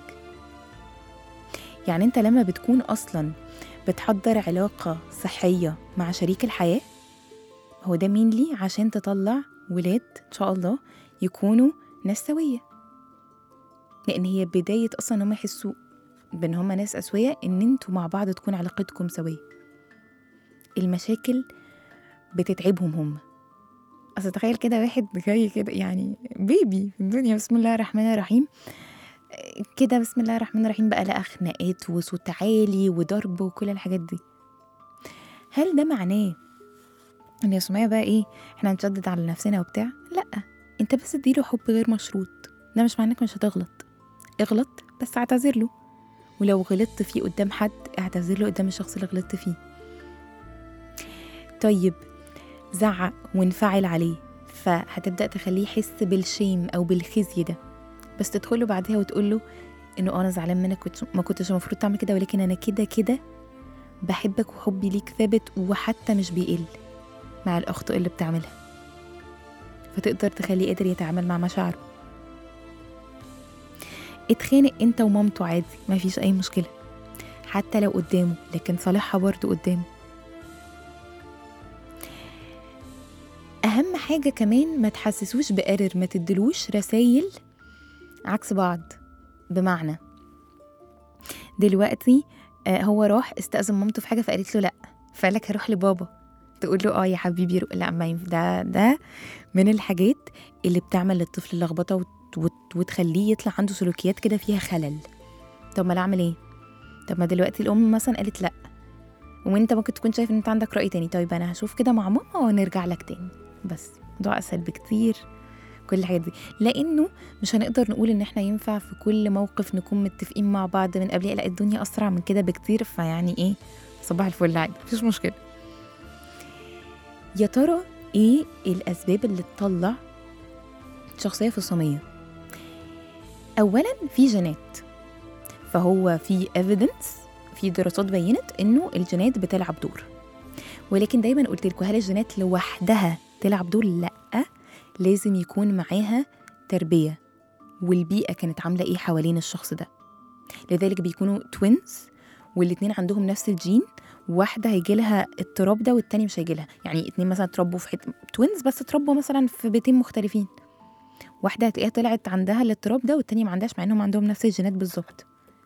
يعني انت لما بتكون اصلا بتحضر علاقه صحيه مع شريك الحياه هو ده مين لي عشان تطلع ولاد ان شاء الله يكونوا ناس سويه لان هي بدايه اصلا ان هم يحسوا بان هم ناس اسويه ان انتوا مع بعض تكون علاقتكم سويه المشاكل بتتعبهم هم اصل تخيل كده واحد جاي كده يعني بيبي في الدنيا بسم الله الرحمن الرحيم كده بسم الله الرحمن الرحيم بقى لقى خناقات وصوت عالي وضرب وكل الحاجات دي هل ده معناه ان يا سمية بقى ايه احنا هنشدد على نفسنا وبتاع لا انت بس اديله حب غير مشروط ده مش معناه انك مش هتغلط اغلط بس اعتذر له ولو غلطت فيه قدام حد اعتذر له قدام الشخص اللي غلطت فيه طيب زعق وانفعل عليه فهتبدأ تخليه يحس بالشيم أو بالخزي ده بس تدخله بعدها وتقول له إنه آه أنا زعلان منك كنت ما كنتش المفروض تعمل كده ولكن أنا كده كده بحبك وحبي ليك ثابت وحتى مش بيقل مع الأخطاء اللي بتعملها فتقدر تخليه قادر يتعامل مع مشاعره اتخانق انت ومامته عادي مفيش اي مشكلة حتى لو قدامه لكن صالحها برضه قدامه أهم حاجة كمان ما تحسسوش بقرر ما تدلوش رسايل عكس بعض بمعنى دلوقتي آه، هو راح استأذن مامته في حاجة فقالت له لأ فقال لك هروح لبابا تقول له اه يا حبيبي رو- لا ما ينف- ده ده من الحاجات اللي بتعمل للطفل لخبطه وت- وت- وتخليه يطلع عنده سلوكيات كده فيها خلل طب ما انا اعمل ايه طب ما دلوقتي الام مثلا قالت لا وانت ممكن تكون شايف ان انت عندك راي تاني طيب انا هشوف كده مع ماما ونرجع لك تاني بس الموضوع اسهل بكتير كل الحاجات دي لانه مش هنقدر نقول ان احنا ينفع في كل موقف نكون متفقين مع بعض من قبل لا الدنيا اسرع من كده بكتير فيعني ايه صباح الفل عادي مفيش مشكله يا ترى ايه الاسباب اللي تطلع شخصيه فصاميه اولا في جينات فهو في evidence في دراسات بينت انه الجينات بتلعب دور ولكن دايما قلت لكم هل الجينات لوحدها تلعب دور لا لازم يكون معاها تربيه والبيئه كانت عامله ايه حوالين الشخص ده لذلك بيكونوا توينز والاتنين عندهم نفس الجين واحدة هيجي لها اضطراب ده والتاني مش هيجي لها يعني اتنين مثلا اتربوا في حت... توينز بس اتربوا مثلا في بيتين مختلفين واحدة هتلاقيها طلعت عندها الاضطراب ده والتانية ما عندهاش مع انهم عندهم نفس الجينات بالظبط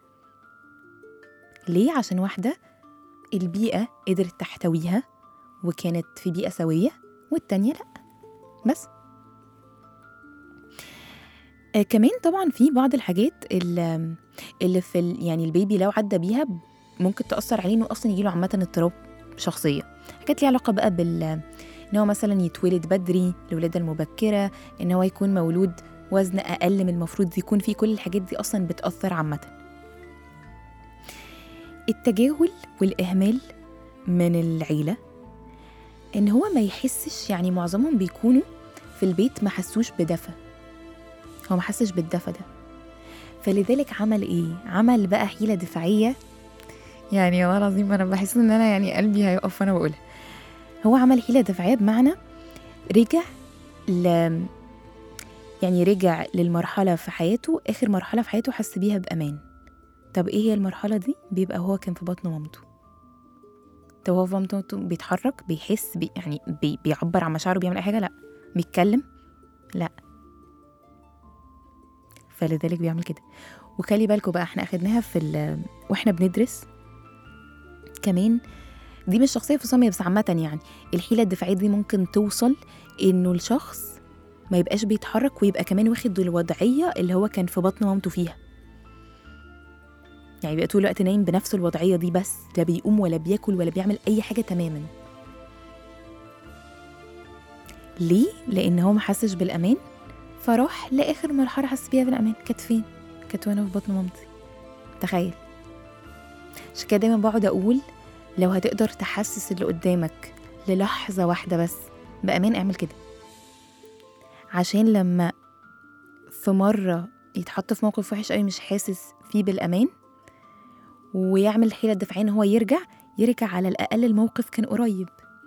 ليه عشان واحدة البيئة قدرت تحتويها وكانت في بيئة سوية والتانية لأ بس آه كمان طبعا في بعض الحاجات اللي, اللي في ال... يعني البيبي لو عدى بيها ممكن تأثر عليه انه اصلا يجيله عامة اضطراب شخصية حاجات ليها علاقة بقى بال ان هو مثلا يتولد بدري الولادة المبكرة ان هو يكون مولود وزن اقل من المفروض يكون فيه كل الحاجات دي اصلا بتأثر عامة التجاهل والإهمال من العيلة إن هو ما يحسش يعني معظمهم بيكونوا في البيت ما حسوش بدفى هو ما حسش بالدفى ده فلذلك عمل إيه؟ عمل بقى حيلة دفاعية يعني والله العظيم أنا بحس إن أنا يعني قلبي هيقف وأنا بقولها هو عمل حيلة دفاعية بمعنى رجع ل يعني رجع للمرحلة في حياته آخر مرحلة في حياته حس بيها بأمان طب ايه هي المرحله دي بيبقى هو كان في بطن مامته طب هو في بطن مامته بيتحرك بيحس بي يعني بي بيعبر عن مشاعره بيعمل اي حاجه لا بيتكلم لا فلذلك بيعمل كده وخلي بالكم بقى احنا اخدناها في ال- واحنا بندرس كمان دي مش شخصيه فصاميه بس عامه يعني الحيله الدفاعيه دي ممكن توصل انه الشخص ما يبقاش بيتحرك ويبقى كمان واخد الوضعيه اللي هو كان في بطن مامته فيها يعني بيبقى طول الوقت نايم بنفس الوضعيه دي بس لا بيقوم ولا بياكل ولا بيعمل اي حاجه تماما ليه لان هو ما حسش بالامان فراح لاخر مرحله حس بيها بالامان كانت فين كانت وانا في بطن مامتي تخيل عشان كده دايما بقعد اقول لو هتقدر تحسس اللي قدامك للحظه واحده بس بامان اعمل كده عشان لما في مره يتحط في موقف وحش قوي مش حاسس فيه بالامان ويعمل الحيلة الدفاعية إن هو يرجع يرجع على الأقل الموقف كان قريب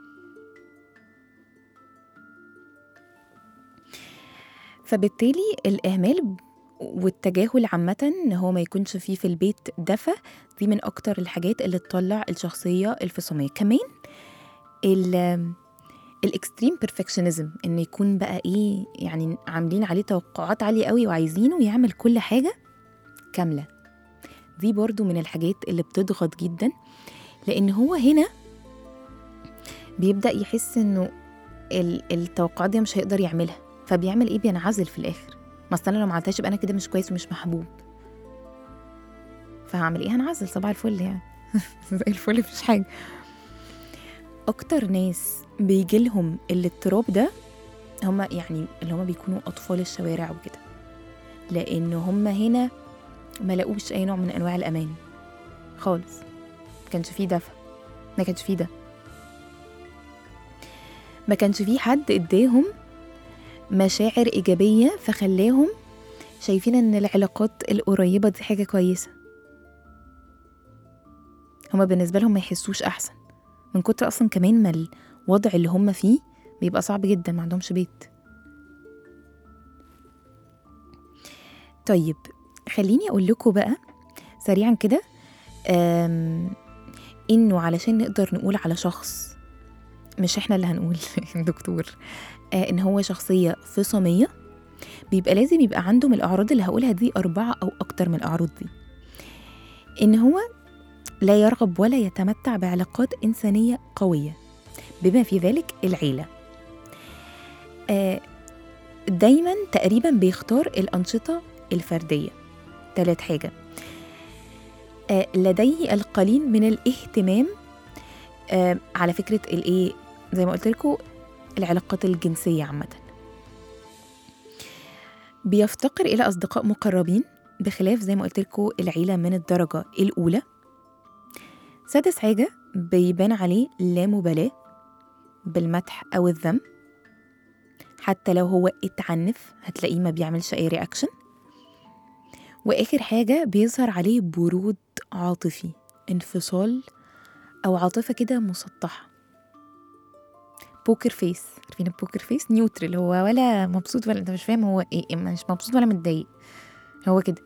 فبالتالي الإهمال والتجاهل عامة إن هو ما يكونش فيه في البيت دفى دي من أكتر الحاجات اللي تطلع الشخصية الفصامية كمان ال الاكستريم بيرفكشنزم ان يكون بقى ايه يعني عاملين عليه توقعات عاليه قوي وعايزينه يعمل كل حاجه كامله دي برضو من الحاجات اللي بتضغط جدا لان هو هنا بيبدا يحس انه ال- التوقعات دي مش هيقدر يعملها فبيعمل ايه بينعزل في الاخر ما أصل انا لو ما عملتهاش يبقى انا كده مش كويس ومش محبوب فهعمل ايه هنعزل صباح الفل يعني زي الفل مفيش حاجه اكتر ناس بيجيلهم الاضطراب ده هما يعني اللي هما بيكونوا اطفال الشوارع وكده لان هما هنا ما لقوش اي نوع من انواع الامان خالص ما كانش فيه دفى ما كانش فيه ده ما كانش فيه حد اداهم مشاعر ايجابيه فخلاهم شايفين ان العلاقات القريبه دي حاجه كويسه هما بالنسبه لهم ما يحسوش احسن من كتر اصلا كمان ما الوضع اللي هم فيه بيبقى صعب جدا ما عندهمش بيت طيب خليني اقول لكم بقى سريعا كده آم، انه علشان نقدر نقول على شخص مش احنا اللي هنقول الدكتور آه ان هو شخصيه فصاميه بيبقى لازم يبقى عنده من الاعراض اللي هقولها دي اربعه او اكتر من الاعراض دي ان هو لا يرغب ولا يتمتع بعلاقات انسانيه قويه بما في ذلك العيله آه دايما تقريبا بيختار الانشطه الفرديه تالت حاجه آه لديه القليل من الاهتمام آه على فكره الايه زي ما قلت لكم العلاقات الجنسيه عامه بيفتقر الى اصدقاء مقربين بخلاف زي ما قلت لكم العيله من الدرجه الاولى سادس حاجه بيبان عليه لا مبالاه بالمدح او الذم حتى لو هو اتعنف هتلاقيه ما بيعملش اي رياكشن واخر حاجه بيظهر عليه برود عاطفي انفصال او عاطفه كده مسطحه بوكر فيس عارفين البوكر فيس نيوترال هو ولا مبسوط ولا انت مش فاهم هو ايه مش مبسوط ولا متضايق هو كده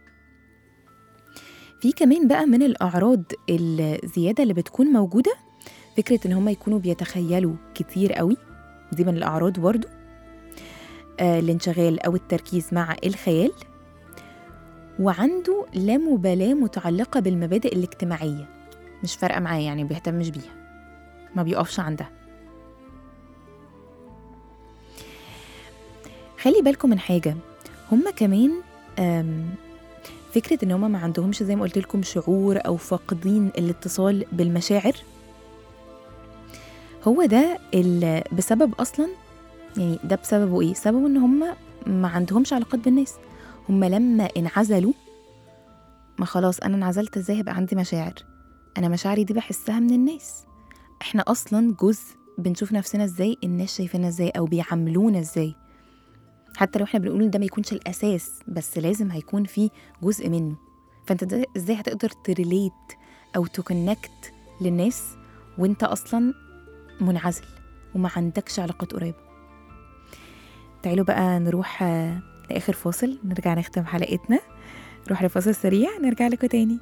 في كمان بقى من الاعراض الزياده اللي بتكون موجوده فكره ان هم يكونوا بيتخيلوا كتير قوي دي من الاعراض برضو آه الانشغال او التركيز مع الخيال وعنده لا مبالاه متعلقه بالمبادئ الاجتماعيه مش فارقه معاه يعني بيهتمش بيها ما بيقفش عندها خلي بالكم من حاجه هم كمان آم، فكره ان هم ما عندهمش زي ما قلت لكم شعور او فاقدين الاتصال بالمشاعر هو ده ال- بسبب اصلا يعني ده بسببه ايه سببه ان هم ما عندهمش علاقات بالناس هم لما انعزلوا ما خلاص انا انعزلت ازاي هيبقى عندي مشاعر انا مشاعري دي بحسها من الناس احنا اصلا جزء بنشوف نفسنا ازاي الناس شايفيننا ازاي او بيعاملونا ازاي حتى لو احنا بنقول إن ده ما يكونش الاساس بس لازم هيكون في جزء منه فانت ده ازاي هتقدر تريليت او تكونكت للناس وانت اصلا منعزل وما عندكش علاقات قريبه تعالوا بقى نروح آه، لاخر فاصل نرجع نختم حلقتنا نروح لفاصل سريع نرجع لكم تاني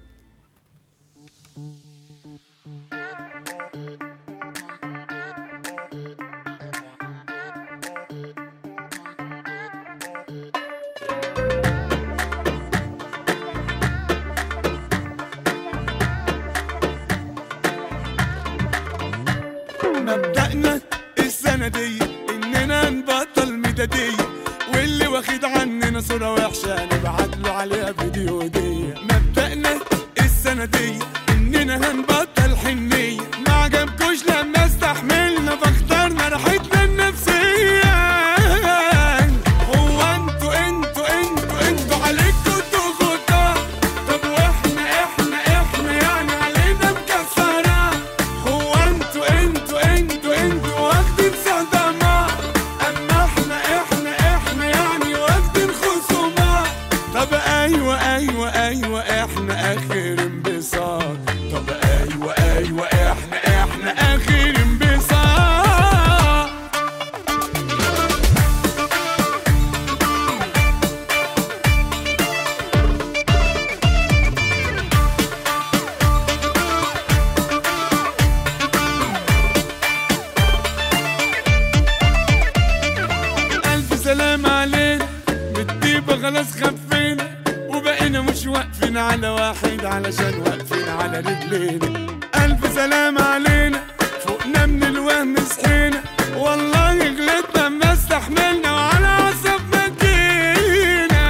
مبدأنا السنة دي إننا نبطل ميدادية واللي واخد عننا صورة وحشة نبعت له عليها فيديو دي مبدأنا السنة دي إننا هنبطل حنية ما عجبكوش لما استحملنا فاخترنا راحتنا النفسية هو انتوا انتوا انتوا انتوا عليكوا ضغوطات طب واحنا احنا احنا يعني علينا مكسرة هو انتوا انتوا انتوا انتوا واخدين صدمات اما احنا احنا احنا يعني واخدين خصومات طب ايوه ايوه ايوه احنا اخر انبساط طب ايوه ايوه احنا احنا اخر انبساط ألف سلام علينا بالطيبة خلاص خفينا وبقينا مش واقفين على واحد علشان واقفين على رجلينا ألف سلام علينا فوقنا من الوهم صحينا والله غلطنا ما استحملنا وعلى عصبنا جينا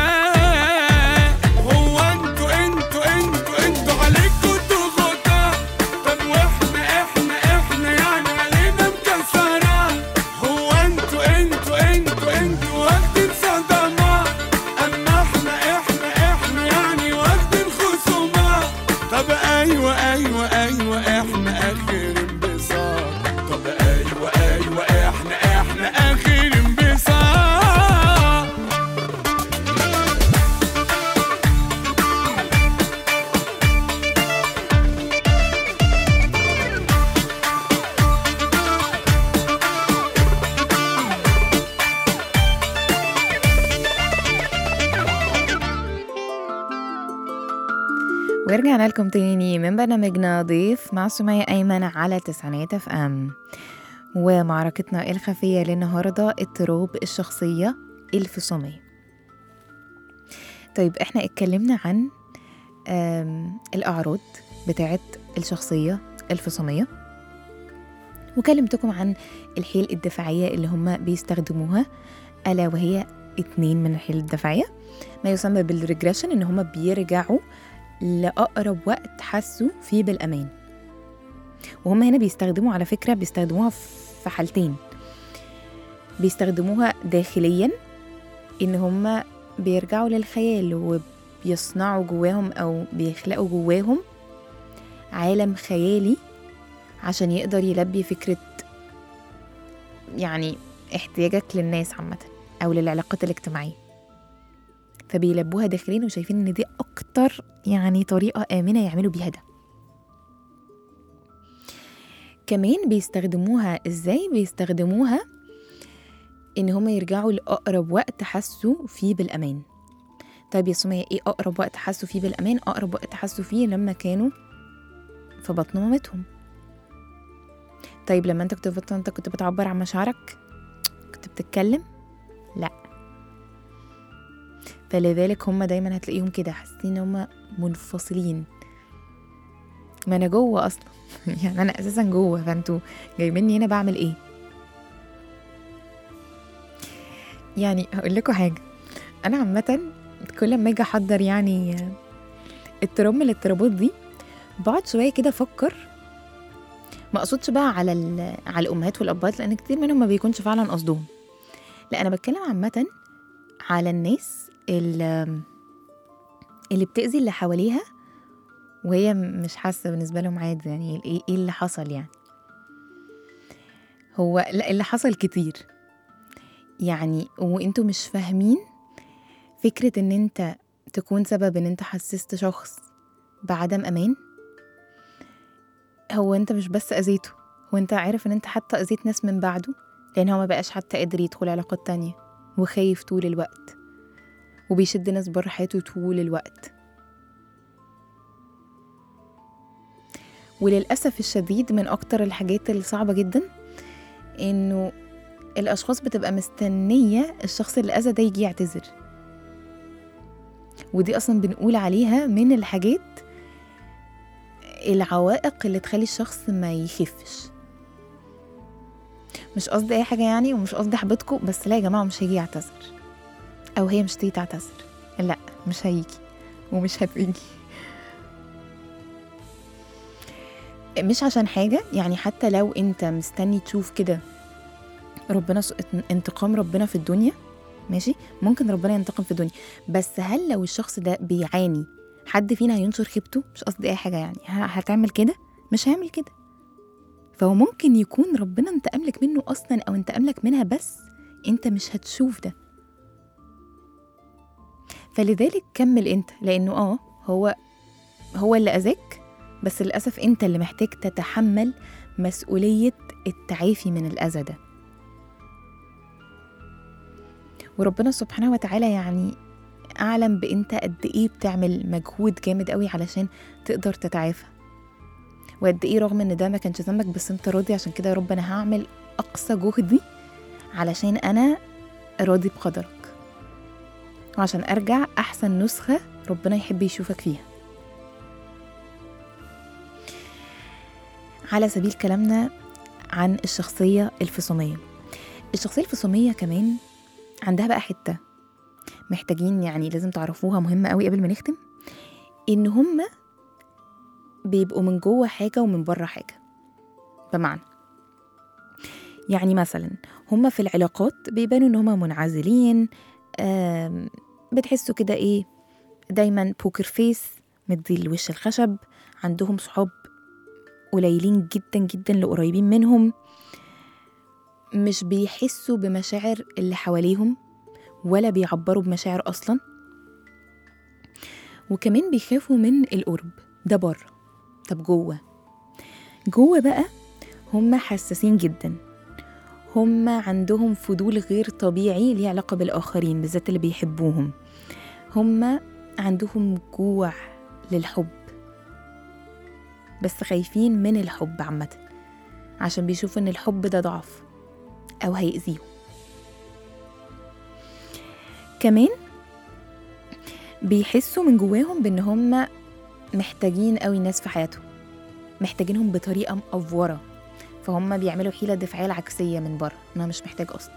هو انتوا انتوا انتوا انتوا عليكوا ضغوطات طب واحنا احنا احنا يعني علينا مكسرات هو انتوا انتوا انتوا انتوا واخدين صدمات اما احنا احنا احنا يعني واخدين خصومات طب ايوه ايوه ايوه احنا اخر انبساط طب ايوه ايوه احنا احنا اخر انبساط ورجعنا لكم تاني من برنامجنا ضيف مع سمية أيمن على تسعينات اف ام ومعركتنا الخفية للنهاردة اضطراب الشخصية الفصامية طيب احنا اتكلمنا عن آم، الأعراض بتاعت الشخصية الفصامية وكلمتكم عن الحيل الدفاعية اللي هم بيستخدموها ألا وهي اتنين من الحيل الدفاعية ما يسمى بالريجريشن إن هم بيرجعوا لأقرب وقت حسوا فيه بالأمان وهم هنا بيستخدموا على فكرة بيستخدموها في حالتين بيستخدموها داخليا إن هم بيرجعوا للخيال وبيصنعوا جواهم أو بيخلقوا جواهم عالم خيالي عشان يقدر يلبي فكرة يعني احتياجك للناس عامة أو للعلاقات الاجتماعية فبيلبوها داخليا وشايفين ان دي اكتر يعني طريقه امنه يعملوا بيها ده كمان بيستخدموها ازاي بيستخدموها ان هم يرجعوا لاقرب وقت حسوا فيه بالامان طيب يا سمية ايه اقرب وقت حسوا فيه بالامان اقرب وقت حسوا فيه لما كانوا في بطن مامتهم طيب لما انت كنت في بطن انت كنت بتعبر عن مشاعرك كنت بتتكلم لا فلذلك هم دايما هتلاقيهم كده حاسين ان هم منفصلين ما انا جوه اصلا يعني انا اساسا جوه فانتوا جايبيني هنا بعمل ايه يعني هقول لكم حاجه انا عامه كل ما اجي احضر يعني اضطراب من الاضطرابات دي بقعد شويه كده افكر ما اقصدش بقى على ال- على الامهات والابهات لان كتير منهم ما بيكونش فعلا قصدهم لا انا بتكلم عامه على الناس اللي, اللي بتأذي اللي حواليها وهي م- مش حاسة بالنسبة لهم عادي يعني ايه إيه اللي حصل يعني هو لا اللي حصل كتير يعني وانتوا مش فاهمين فكرة ان انت تكون سبب ان انت حسست شخص بعدم امان هو انت مش بس اذيته هو انت عارف ان انت حتى اذيت ناس من بعده لان هو ما بقاش حتى قادر يدخل علاقات تانية وخايف طول الوقت وبيشد ناس بره حياته طول الوقت وللأسف الشديد من أكتر الحاجات الصعبة جدا إنه الأشخاص بتبقى مستنية الشخص اللي أذى ده يجي يعتذر ودي أصلا بنقول عليها من الحاجات العوائق اللي تخلي الشخص ما يخفش مش قصدي أي حاجة يعني ومش قصدي أحبطكم بس لا يا جماعة مش هيجي يعتذر او هي مش تيجي تعتذر لا مش هيجي ومش هتيجي مش عشان حاجة يعني حتى لو انت مستني تشوف كده ربنا س... انتقام ربنا في الدنيا ماشي ممكن ربنا ينتقم في الدنيا بس هل لو الشخص ده بيعاني حد فينا هينشر خيبته مش قصدي اي حاجة يعني ه- هتعمل كده مش هيعمل كده فهو ممكن يكون ربنا انتقم لك منه اصلا او انتقم لك منها بس انت مش هتشوف ده فلذلك كمل انت لانه اه هو هو اللي اذاك بس للاسف انت اللي محتاج تتحمل مسؤوليه التعافي من الاذى ده وربنا سبحانه وتعالى يعني اعلم بانت قد ايه بتعمل مجهود جامد قوي علشان تقدر تتعافى وقد ايه رغم ان ده ما كانش ذنبك بس انت راضي عشان كده يا رب انا هعمل اقصى جهدي علشان انا راضي بقدرك وعشان ارجع احسن نسخه ربنا يحب يشوفك فيها على سبيل كلامنا عن الشخصيه الفصاميه الشخصيه الفصاميه كمان عندها بقى حته محتاجين يعني لازم تعرفوها مهمه قوي قبل ما نختم ان هم بيبقوا من جوه حاجه ومن بره حاجه بمعنى يعني مثلا هم في العلاقات بيبانوا ان هم منعزلين آم، بتحسوا كده ايه دايما بوكر فيس مدي الوش الخشب عندهم صحاب قليلين جدا جدا اللي قريبين منهم مش بيحسوا بمشاعر اللي حواليهم ولا بيعبروا بمشاعر اصلا وكمان بيخافوا من القرب ده بره طب جوه جوه بقى هم حساسين جدا هم عندهم فضول غير طبيعي ليه علاقة بالآخرين بالذات اللي بيحبوهم هم عندهم جوع للحب بس خايفين من الحب عامة عشان بيشوفوا إن الحب ده ضعف أو هيأذيهم كمان بيحسوا من جواهم بإن هم محتاجين قوي الناس في حياتهم محتاجينهم بطريقة مأفورة فهم بيعملوا حيلة دفاعية العكسية من بره أنا مش محتاج أصلا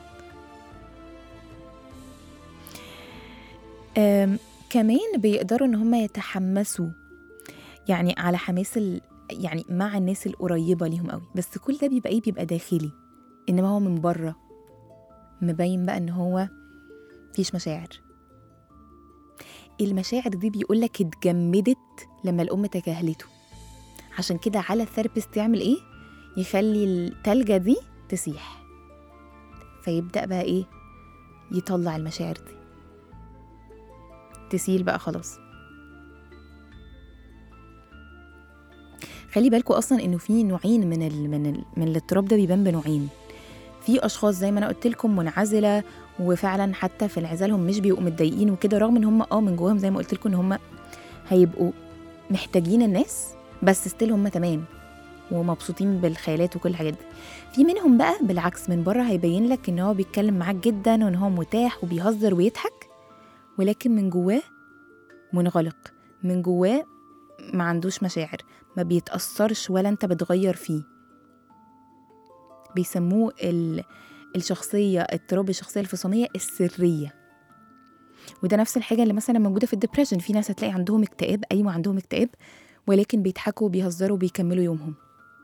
أم، كمان بيقدروا ان هم يتحمسوا يعني على حماس ال... يعني مع الناس القريبة ليهم قوي بس كل ده بيبقى ايه بيبقى داخلي انما هو من بره مبين بقى ان هو مفيش مشاعر المشاعر دي بيقولك اتجمدت لما الأم تجاهلته عشان كده على الثيرابيست يعمل ايه يخلي التلجة دي تسيح فيبدأ بقى ايه يطلع المشاعر دي تسيل بقى خلاص خلي بالكوا اصلا انه في نوعين من ال من ال من الاضطراب ده بيبان بنوعين في اشخاص زي ما انا قلت لكم منعزله وفعلا حتى في انعزالهم مش بيبقوا متضايقين وكده رغم ان هم اه من جواهم زي ما قلت لكم ان هم هيبقوا محتاجين الناس بس ستيل هم تمام ومبسوطين بالخيالات وكل الحاجات دي في منهم بقى بالعكس من بره هيبين لك ان هو بيتكلم معاك جدا وان هو متاح وبيهزر ويضحك ولكن من جواه منغلق من جواه ما عندوش مشاعر ما بيتأثرش ولا انت بتغير فيه بيسموه ال... الشخصية اضطراب الشخصية الفصامية السرية وده نفس الحاجة اللي مثلا موجودة في الدبريشن في ناس هتلاقي عندهم اكتئاب أيوة عندهم اكتئاب ولكن بيضحكوا وبيهزروا وبيكملوا يومهم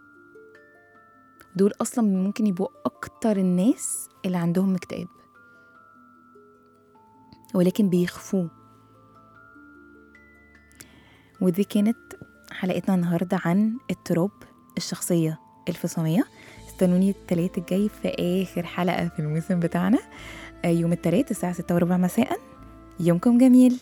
دول أصلا ممكن يبقوا أكتر الناس اللي عندهم اكتئاب ولكن بيخفوه ودي كانت حلقتنا النهاردة عن اضطراب الشخصية الفصامية استنوني التلات الجاي في آخر حلقة في الموسم بتاعنا آه، يوم التلات الساعة ستة وربع مساء يومكم جميل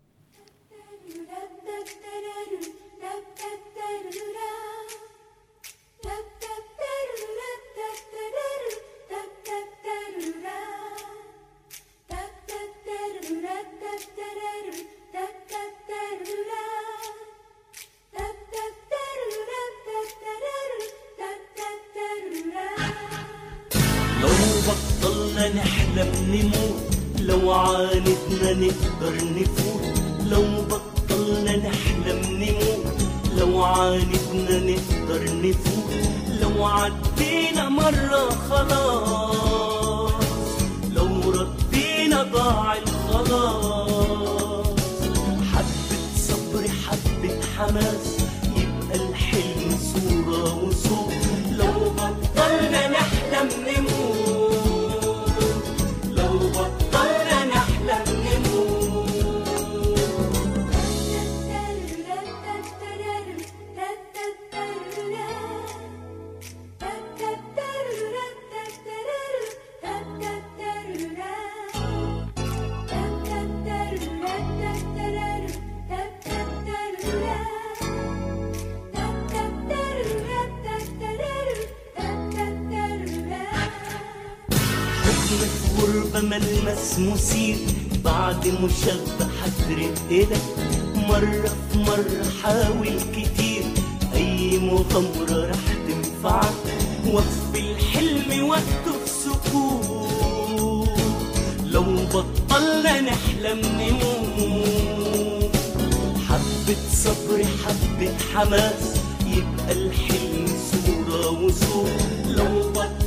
لو بطلنا نحلم نموت لو عاندنا نقدر نفوت لو بطلنا نحلم نموت لو عاندنا نقدر نفوت لو عدينا مرة خلاص لو ردينا ضاع الخلاص حبة صبر حبة حماس يبقى الحلم صورة وصوت لو بطلنا نحلم نموت لو بطلنا نحلم نموت حكم في غربة ملمس مثير بعد مشبع هترق إيدك مرة في مرة حاول كتير أي مغامرة رح تنفعك وقف الحلم وقته في سكوت لو بطلنا نحلم نموت حبة صبر حبة حماس يبقى الحلم صورة وصوت لو بطلنا